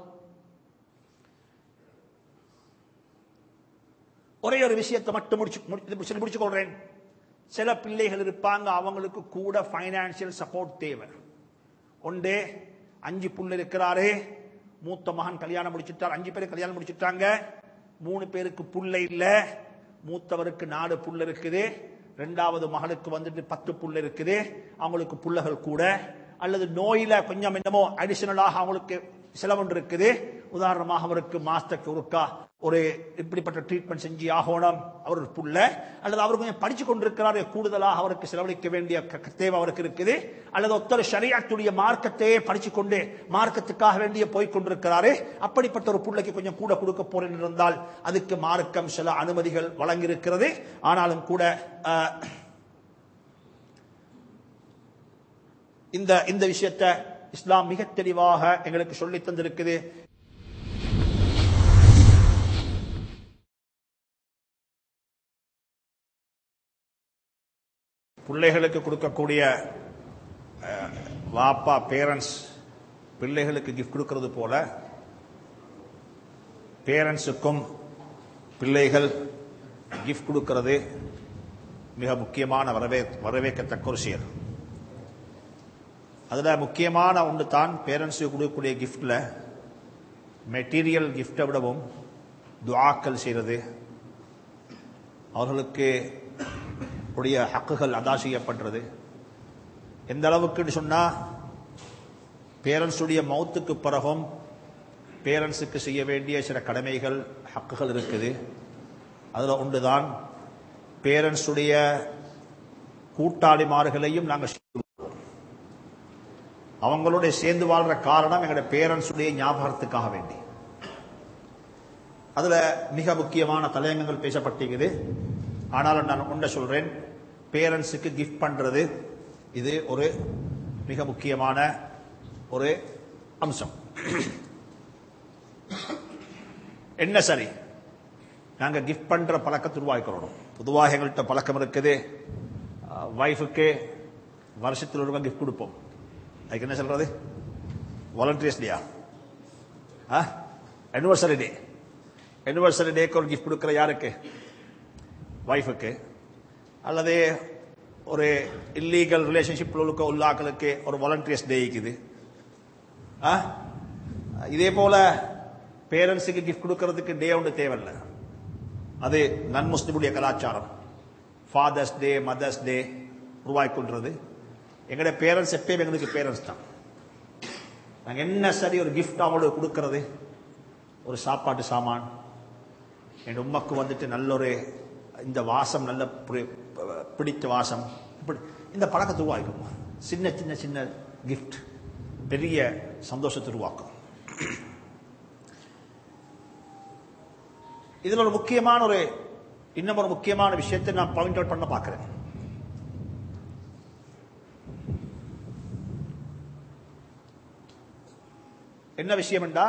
ஒரே ஒரு விஷயத்தை மட்டும் முடிச்சு முடி- சொல்லி முடிச்சு கொள்றேன் சில பிள்ளைகள் இருப்பாங்க அவங்களுக்கு கூட ஃபைனான்சியல் சப்போர்ட் தேவை ஒன்று அஞ்சு புள்ள இருக்கிறாரு மூத்த மகன் கல்யாணம் முடிச்சிட்டார் அஞ்சு பேர் கல்யாணம் முடிச்சிட்டாங்க மூணு பேருக்கு புள்ள இல்ல மூத்தவருக்கு நாலு புள்ள இருக்குது ரெண்டாவது மகளுக்கு வந்துட்டு பத்து புள்ள இருக்குது அவங்களுக்கு புள்ளகள் கூட அல்லது நோயில கொஞ்சம் என்னமோ அடிஷனலாக அவங்களுக்கு செலவொன்று இருக்குது உதாரணமாக அவருக்கு மாஸ்டருக்கு ஒருக்கா ஒரு இப்படிப்பட்ட ட்ரீட்மெண்ட் செஞ்சு ஆகணும் அவர் ஒரு புள்ள அல்லது அவர் கொஞ்சம் படிச்சு கொண்டிருக்கிறார் கூடுதலாக அவருக்கு செலவழிக்க வேண்டிய க- க- தேவை அவருக்கு இருக்குது அல்லது ஒருத்தர் ஷரியத்துடைய மார்க்கத்தையே படிச்சு கொண்டு மார்க்கத்துக்காக வேண்டிய போய் கொண்டிருக்கிறாரு அப்படிப்பட்ட ஒரு புள்ளைக்கு கொஞ்சம் கூட கொடுக்க போறேன் இருந்தால் அதுக்கு மார்க்கம் சில அனுமதிகள் வழங்கியிருக்கிறது ஆனாலும் கூட அஹ், இந்த இந்த விஷயத்தை இஸ்லாம் மிக தெளிவாக எங்களுக்கு சொல்லி தந்திருக்குது பிள்ளைகளுக்கு கொடுக்கக்கூடிய அஹ், வாப்பா பேரண்ட்ஸ் பிள்ளைகளுக்கு கிஃப்ட் கொடுக்கிறது போல பேரண்ட்ஸுக்கும் பிள்ளைகள் கிஃப்ட் கொடுக்கிறது மிக முக்கியமான வரவே வரவேற்கத்தக்க ஒரு செயல் அதில் முக்கியமான ஒன்று தான் பேரண்ட்ஸுக்கு கொடுக்கக்கூடிய கிஃப்டில் மெட்டீரியல் கிஃப்டை விடவும் துஆக்கள் செய்கிறது அவர்களுக்கு உடைய ஹக்குகள் அதா செய்யப்படுறது எந்த அளவுக்குன்னு சொன்னா பேரண்ட்ஸுடைய மௌத்துக்கு பிறகும் பேரண்ட்ஸுக்கு செய்ய வேண்டிய சில கடமைகள் ஹக்குகள் இருக்குது அதில் ஒன்றுதான் பேரண்ட்ஸுடைய கூட்டாளிமார்களையும் நாங்கள் அவங்களோட சேர்ந்து வாழ்ற காரணம் எங்களுடைய பேரண்ட்ஸுடைய ஞாபகத்துக்காக வேண்டி அதுல மிக முக்கியமான தலையங்கங்கள் பேசப்பட்டிருக்குது ஆனாலும் நான் ஒன்றை சொல்றேன் பேரண்ட்ஸுக்கு கிஃப்ட் பண்றது இது ஒரு மிக முக்கியமான ஒரு அம்சம் என்ன சரி நாங்க கிஃப்ட் பண்ற பழக்கத்தை உருவாக்கிக்கிறோம் பொதுவாக எங்கள்கிட்ட பழக்கம் இருக்குது ஒய்ஃபுக்கு வருஷத்தில் ஒரு கிஃப்ட் கொடுப்போம் அதுக்கு என்ன சொல்றது வாலண்டியர்ஸ் டேயா அனிவர்சரி டே அனிவர்சரி டேக்கு ஒரு கிஃப்ட் கொடுக்குற யாருக்கு ஒய்ஃபுக்கு அல்லது ஒரு இல்லீகல் ரிலேஷன்ஷிப்பில் உள்ள உள்ளாக்களுக்கு ஒரு வாலண்டியர்ஸ் டே இருக்குது ஆ? இதே போல பேரண்ட்ஸுக்கு கிஃப்ட் கொடுக்கறதுக்கு டே ஒன்று தேவையில்ல அது நன் முஸ்லிமுடைய கலாச்சாரம் ஃபாதர்ஸ் டே மதர்ஸ் டே உருவாக்கி கொள்றது எங்களுடைய பேரண்ட்ஸ் எப்பயும் எங்களுக்கு பேரண்ட்ஸ் தான் நாங்க என்ன சரி ஒரு கிஃப்ட் அவங்களுக்கு கொடுக்கறது ஒரு சாப்பாட்டு சாமான் என் உம்மக்கு வந்துட்டு நல்ல ஒரு இந்த வாசம் நல்ல பி- பிடித்த வாசம் இப்படி இந்த பழக்கத்தை உருவாக்கும் சின்ன சின்ன சின்ன கிஃப்ட் பெரிய சந்தோஷத்தை உருவாக்கும் இதுல ஒரு முக்கியமான ஒரு இன்னும் ஒரு முக்கியமான விஷயத்தை நான் பாயிண்ட் அவுட் பண்ண பார்க்கிறேன் என்ன விஷயம் என்றா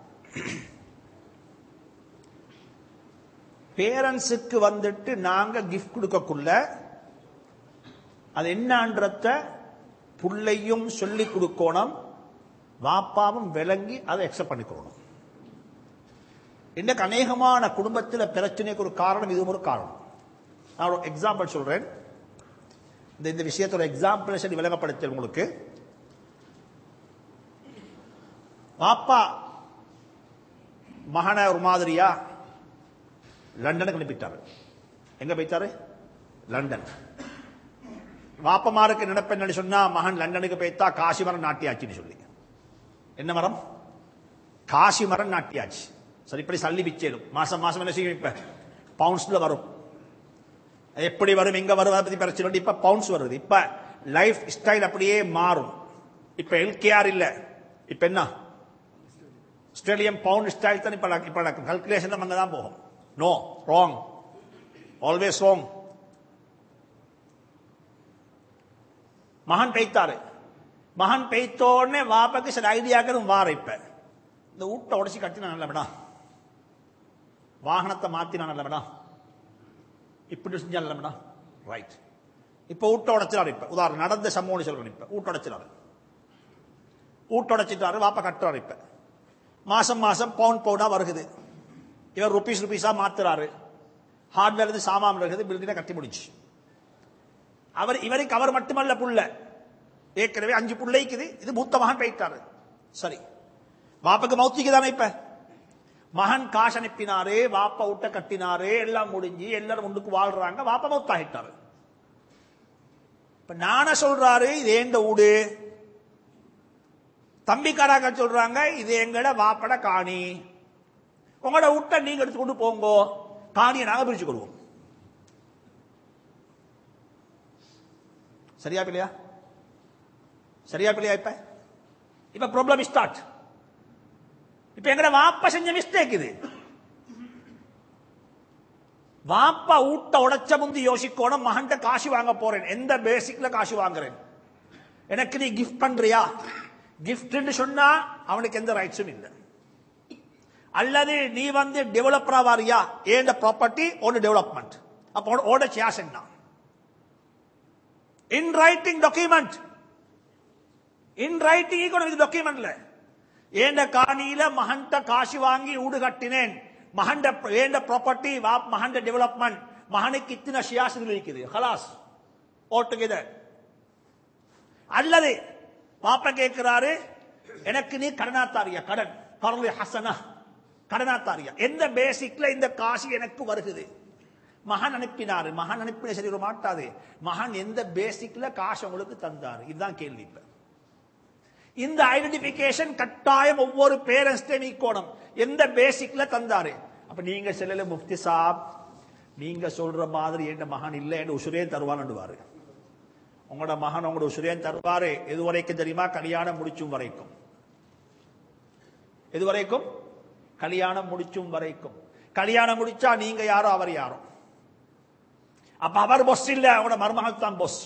பேரண்ட்ஸுக்கு வந்துட்டு நாங்க கிஃப்ட் கொடுக்கக்குள்ள அது என்னன்றத புள்ளையும் சொல்லி கொடுக்கணும் வாப்பாவும் விளங்கி அதை அக்செப்ட் பண்ணிக்கணும் இன்னைக்கு அநேகமான குடும்பத்தில் பிரச்சனைக்கு ஒரு காரணம் இதுவும் ஒரு காரணம் நான் ஒரு எக்ஸாம்பிள் சொல்றேன் இந்த இந்த விஷயத்தோட எக்ஸாம்பிள் சொல்லி விளங்கப்படுத்த உங்களுக்கு வாப்பா மகனை ஒரு மாதிரியா லண்டனுக்கு அனுப்பிட்டாரு எங்க போயிட்டாரு லண்டன் வாப்பமாருக்கு நினைப்பேன்னு சொன்னா மகன் லண்டனுக்கு போய்த்தா காசி மரம் நாட்டியாச்சுன்னு சொல்லி என்ன மரம் காசி மரம் நாட்டியாச்சு சரி இப்படி சல்லி பிச்சேடும் மாசம் மாசம் என்ன செய்யும் இப்ப பவுன்ஸ்ல வரும் அது எப்படி வரும் எங்க வரும் அதை பத்தி பிரச்சனை இல்லை. இப்ப பவுன்ஸ் வருது இப்ப லைஃப் ஸ்டைல் அப்படியே மாறும் இப்ப எல்கேஆர் இல்ல இப்ப என்ன ஆஸ்திரேலியன் பவுண்ட் ஸ்டைல் தான் இப்ப இப்ப கல்குலேஷன் அங்க தான் போகும் நோ ராங் ஆல்வேஸ் ராங் மகன் பெய்த்தாரு மகன் பெய்த்தோடனே வாப்பாக்கு சில ஐடியாக்களும் வார இப்ப இந்த வீட்டை உடச்சி கட்டினா நல்ல வேணா வாகனத்தை மாத்தினா நல்ல வேணா இப்படி செஞ்சா நல்ல வேணா ரைட் இப்ப வீட்டை உடைச்சிடாரு இப்ப உதாரணம் நடந்த சம்பவம் சொல்றேன் இப்ப வீட்டை உடைச்சிடாரு வீட்டை உடைச்சிட்டாரு வாப்பா கட்டுறாரு இப்ப மாசம் மாசம் பவுண்ட் பவுண்டா வருகுது இவர் ருபீஸ் ருபீஸா மாத்துறாரு ஹார்ட்வேர் இருந்து சாமான் இருக்குது பில்டிங்கை கட்டி முடிச்சு அவர் இவருக்கு அவர் மட்டுமல்ல புள்ள ஏற்கனவே அஞ்சு புள்ளைக்குது இது மூத்த மகன் போயிட்டாரு சரி வாப்பாக்கு மௌத்திக்கு தானே இப்ப மகன் காசு அனுப்பினாரு வாப்பா விட்ட கட்டினாரு எல்லாம் முடிஞ்சு எல்லாரும் முன்னுக்கு வாழ்றாங்க வாப்பா மௌத்தாகிட்டாரு இப்ப நான சொல்றாரு இது ஏண்ட வீடு தம்பிக்காராங்க சொல்றாங்க இது எங்கட வாப்பட காணி உங்களோட விட்ட நீங்க எடுத்து கொண்டு போங்கோ காணியை நாங்க பிரிச்சு கொள்வோம் சரியா பிள்ளையா சரியா பிள்ளையா இப்ப இப்ப ப்ராப்ளம் ஸ்டார்ட் இப்ப எங்கட வாப்பா செஞ்ச மிஸ்டேக் இது வாப்பா ஊட்ட உடைச்ச முந்தி யோசிக்கணும் மகன்கிட்ட காசு வாங்க போறேன் எந்த பேசிக்ல காசு வாங்குறேன் எனக்கு நீ கிஃப்ட் பண்றியா கிஃப்ட் சொன்னா அவனுக்கு எந்த ரைட்ஸும் இல்லை அல்லது நீ வந்து டெவலப்பரா வாரியா ஏண்ட ப்ராப்பர்ட்டி ஒன்னு டெவலப்மெண்ட் அப்போ ஓட சேஸ் என்ன in writing document in writing இது டாக்குமெண்ட்ல ஏண்ட காணியில மகன்ட காசு வாங்கி ஊடு கட்டினேன் மகண்ட ஏண்ட ப்ராப்பர்ட்டி மகண்ட டெவலப்மெண்ட் மகனுக்கு இத்தனை ஷியாஸ் இருக்குது ஹலாஸ் ஓட்டுகிதர் அல்லது பாப்ப கேட்கிறாரு எனக்கு நீ கடனாத்தாரியா கடன் கரலி ஹசனா கடனாத்தாரியா எந்த பேசிக்ல இந்த காசு எனக்கு வருகுது மகன் அனுப்பினாரு மகன் அனுப்பின சரி வர மாட்டாது மகன் எந்த பேசிக்ல காசு உங்களுக்கு தந்தாரு இதுதான் கேள்வி இப்ப இந்த ஐடென்டிபிகேஷன் கட்டாயம் ஒவ்வொரு பேரண்ட்ஸ்டையும் ஈக்கோணும் எந்த பேசிக்ல தந்தாரு அப்ப நீங்க செல்லல முஃப்தி சாப் நீங்க சொல்ற மாதிரி என் மகன் இல்லை என்று உசுரே தருவான்டுவாரு உங்களோட மகன் உங்களோட உசுரேன் தருவாரு எது வரைக்கும் தெரியுமா கல்யாணம் முடிச்சும் வரைக்கும் எது வரைக்கும் கல்யாணம் முடிச்சும் வரைக்கும் கல்யாணம் முடிச்சா நீங்க யாரோ அவர் யாரோ அப்ப அவர் பொஸ் இல்ல அவனோட மருமகள் தான் பொஸ்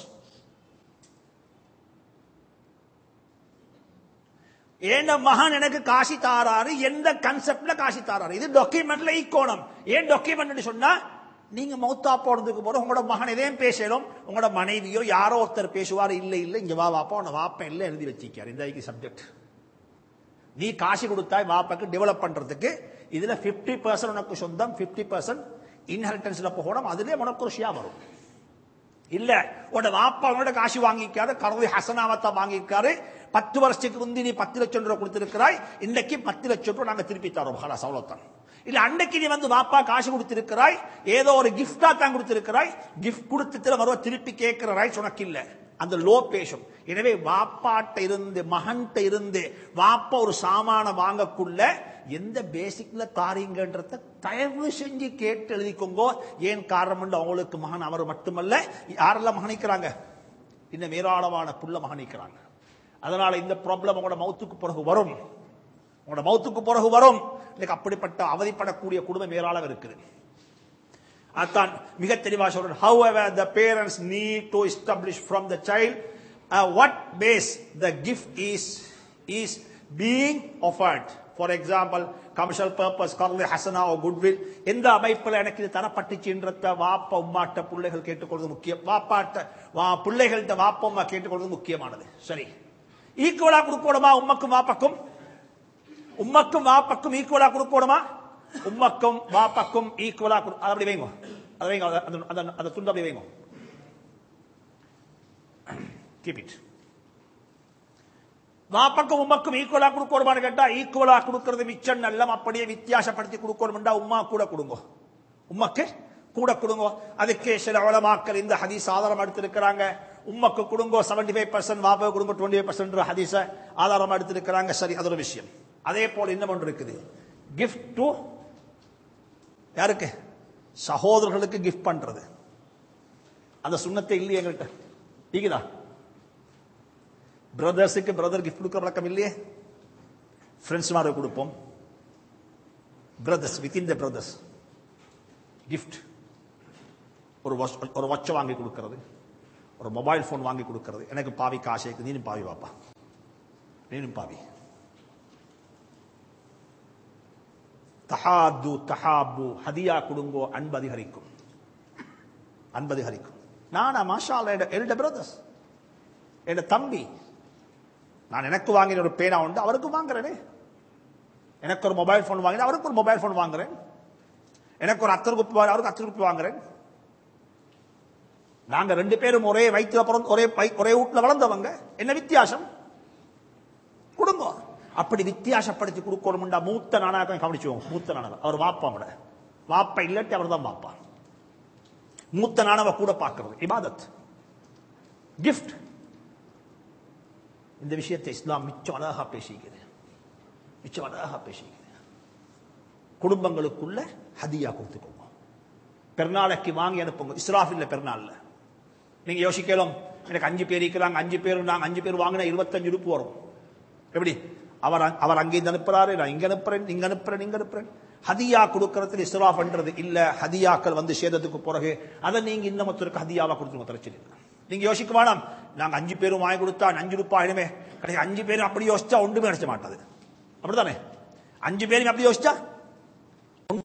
ஏன் மகன் எனக்கு காசி தாராரு எந்த கன்செப்ட்ல காசி தாராரு இது டாக்குமெண்ட்ல ஈக்கோணம் ஏன் டாக்குமெண்ட் சொன்னா நீங்க மௌத்தா போறதுக்கு போற உங்களோட மகன் எதையும் பேசலும் உங்களோட மனைவியோ யாரோ ஒருத்தர் பேசுவார் இல்ல இல்ல இங்க வா வாப்பா உன வாப்பன் இல்ல எழுதி வச்சிருக்காரு இந்த சப்ஜெக்ட் நீ காசு கொடுத்தாய் வாப்பாக்கு டெவலப் பண்றதுக்கு இதுல பிப்டி பர்சன்ட் உனக்கு சொந்தம் பிப்டி பர்சன்ட் இன்ஹெரிட்டன்ஸ்ல போகணும் அதுலயே உனக்கு ஒரு ஷியா வரும் இல்ல உன்னோட வாப்பா உன்னோட காசு வாங்கிக்காரு கருவி ஹசனாவத்தை வாங்கியிருக்காரு பத்து வருஷத்துக்கு முந்தி நீ பத்து லட்சம் ரூபாய் கொடுத்திருக்கிறாய் இன்னைக்கு பத்து லட்சம் ரூபாய் நாங்க திருப்பி தரோம் ஹலாஸ் அவ்வளவுதான் இல்ல அன்னைக்கு நீ வந்து வாப்பா காசு கொடுத்திருக்கிறாய் ஏதோ ஒரு கிஃப்டா தான் கொடுத்திருக்கிறாய் கிஃப்ட் கொடுத்துட்டு வருவ திருப்பி கேட்கிற ரைட்ஸ் உனக்கு இல்ல அந்த லோ பேஷம் எனவே வாப்பாட்ட இருந்து மகன்கிட்ட இருந்து வாப்பா ஒரு சாமான வாங்கக்குள்ள எந்த பேசிக்ல தாரீங்கன்றத தயவு செஞ்சு கேட்டு எழுதிக்கோங்க ஏன் காரணம் அவங்களுக்கு மகன் அவர் மட்டுமல்ல யாரெல்லாம் மகனிக்கிறாங்க இன்னும் ஏராளமான புள்ள மகனிக்கிறாங்க அதனால இந்த ப்ராப்ளம் உங்களோட மௌத்துக்கு பிறகு வரும் உங்களோட மௌத்துக்கு பிறகு வரும் இன்னைக்கு அப்படிப்பட்ட அவதிப்படக்கூடிய குடும்பம் ஏராளம் இருக்குது அதான் மிக தெளிவாக சொல்றேன் however the parents need to establish from the child uh, what base the gift is is being offered for example commercial purpose கர்லி ஹசனா or goodwill எந்த அமைப்பில் எனக்கு இது தரப்பட்டுச்சுன்றத வாப்பா உம்மாட்ட பிள்ளைகள் கேட்டுக்கொள்வது முக்கியம் வாப்பாட்ட வா பிள்ளைகள்கிட்ட வாப்பா உம்மா கேட்டுக்கொள்வது முக்கியமானது சரி ஈக்குவலா கொடுக்கணுமா உம்மக்கும் வாப்பக்கும் உம்மக்கும் வாப்பக்கும் ஈக்குவலா கொடுக்கணுமா உம்மக்கும் வாப்பக்கும் ஈக்குவலா கொடு- அது அப்படி வைங்க அதை வைங்க அதை- அந்த- அந்த- அந்த துண்டு அப்படி வைங்க கீப் இட் வாப்பக்கும் உம்மக்கும் ஈக்குவலா கொடுக்கணுமான்னு கேட்டா ஈக்குவலா கொடுக்கிறது மிச்சம் நல்லம் அப்படியே வித்தியாசப்படுத்தி கொடுக்கணும்டா உம்மா கூட கொடுங்க உம்மக்கு கூட கொடுங்க அதுக்கு சில உலமாக்கள் இந்த ஹதீஸ் ஆதாரம் எடுத்திருக்கிறாங்க உம்மக்கு கொடுங்க 75% ஃபைவ் பர்சன்ட் வாப்பா கொடுங்க டுவெண்ட்டி ஃபைவ் பர்சன்ட் ஹதீஸ ஆதாரமா எடுத்திருக்கிறாங்க சரி அது ஒரு விஷயம் அதே போல இன்னும் ஒன்று இருக்குது கிஃப்ட் டு யாருக்கு சகோதரர்களுக்கு கிஃப்ட் பண்றது அந்த சுண்ணத்தை இல்லையே எங்கள்கிட்ட இருக்குதா பிரதர்ஸுக்கு பிரதர் கிஃப்ட் கொடுக்குற வழக்கம் இல்லையே ஃப்ரெண்ட்ஸ் மாதிரி கொடுப்போம் brothers within the brothers gift ஒரு watch- ஒரு வாட்சை வாங்கி கொடுக்கறது ஒரு மொபைல் ஃபோன் வாங்கி கொடுக்கறது எனக்கு பாவி காசு இருக்கு நீனும் பாவி வாப்பா நீனும் பாவி தஹாது தஹாபு ஹதியா கொடுங்கோ அன்பு அதிகரிக்கும் அன்பு அதிகரிக்கும் நானா மாஷா எல்ட பிரதர்ஸ் என் தம்பி நான் எனக்கு வாங்கின ஒரு பேனா உண்டு அவருக்கும் வாங்குறேனே எனக்கு ஒரு மொபைல் ஃபோன் வாங்கினேன் அவருக்கு ஒரு மொபைல் ஃபோன் வாங்குறேன் எனக்கு ஒரு அத்தர் குப்பி வாங்க அவருக்கு அத்தர் குப்பி வாங்குறேன் நாங்க ரெண்டு பேரும் ஒரே வயிற்றுல பிறந்து ஒரே வய்- ஒரே வீட்டுல வளர்ந்தவங்க என்ன வித்தியாசம் குடும்பம் அப்படி வித்தியாசப்படுத்தி கொடுக்கணும்டா மூத்த நானாக்கம் கவனிச்சுவோம் மூத்த நானவ அவர் வாப்பாவோட வாப்பா இல்லாட்டி அவர் தான் வாப்பா மூத்த நானவ கூட பார்க்கிறது இபாதத் கிஃப்ட் இந்த விஷயத்தை இஸ்லாம் மிச்சம் அழகா பேசிக்கிறது மிச்சம் அழகா பேசிக்கிறது குடும்பங்களுக்குள்ள ஹதியா கொடுத்துக்கோங்க பெருநாளைக்கு வாங்கி அனுப்புங்க இஸ்ராஃபில்ல பெருநாள்ல நீங்க யோசிக்கலாம் எனக்கு அஞ்சு பேர் இருக்கிறாங்க அஞ்சு பேர் நாங்க அஞ்சு பேர் வாங்கினா இருபத்தஞ்சு ரூபா வரும் எப்படி அவர் அங்க- அவர் அங்கேருந்து அனுப்புறாரு நான் இங்க அனுப்புறேன் இங்க அனுப்புறேன் இங்க அனுப்புறேன் ஹதியா கொடுக்கறதுல இஸ்ரா பண்றது இல்ல ஹதியாக்கள் வந்து சேதத்துக்கு பிறகு அதை நீங்க இன்னும் ஒருத்தருக்கு ஹதியாவா கொடுத்துருங்க பிரச்சனை இல்லை. நீங்க யோசிக்க வேணாம் நாங்க அஞ்சு பேரும் வாங்கி கொடுத்தா அஞ்சு ரூபாய் ஆயிடுமே கடைசி அஞ்சு பேரும் அப்படி யோசிச்சா ஒன்றுமே நினைச்ச மாட்டாது அப்படிதானே அஞ்சு பேரும் அப்படி யோசிச்சா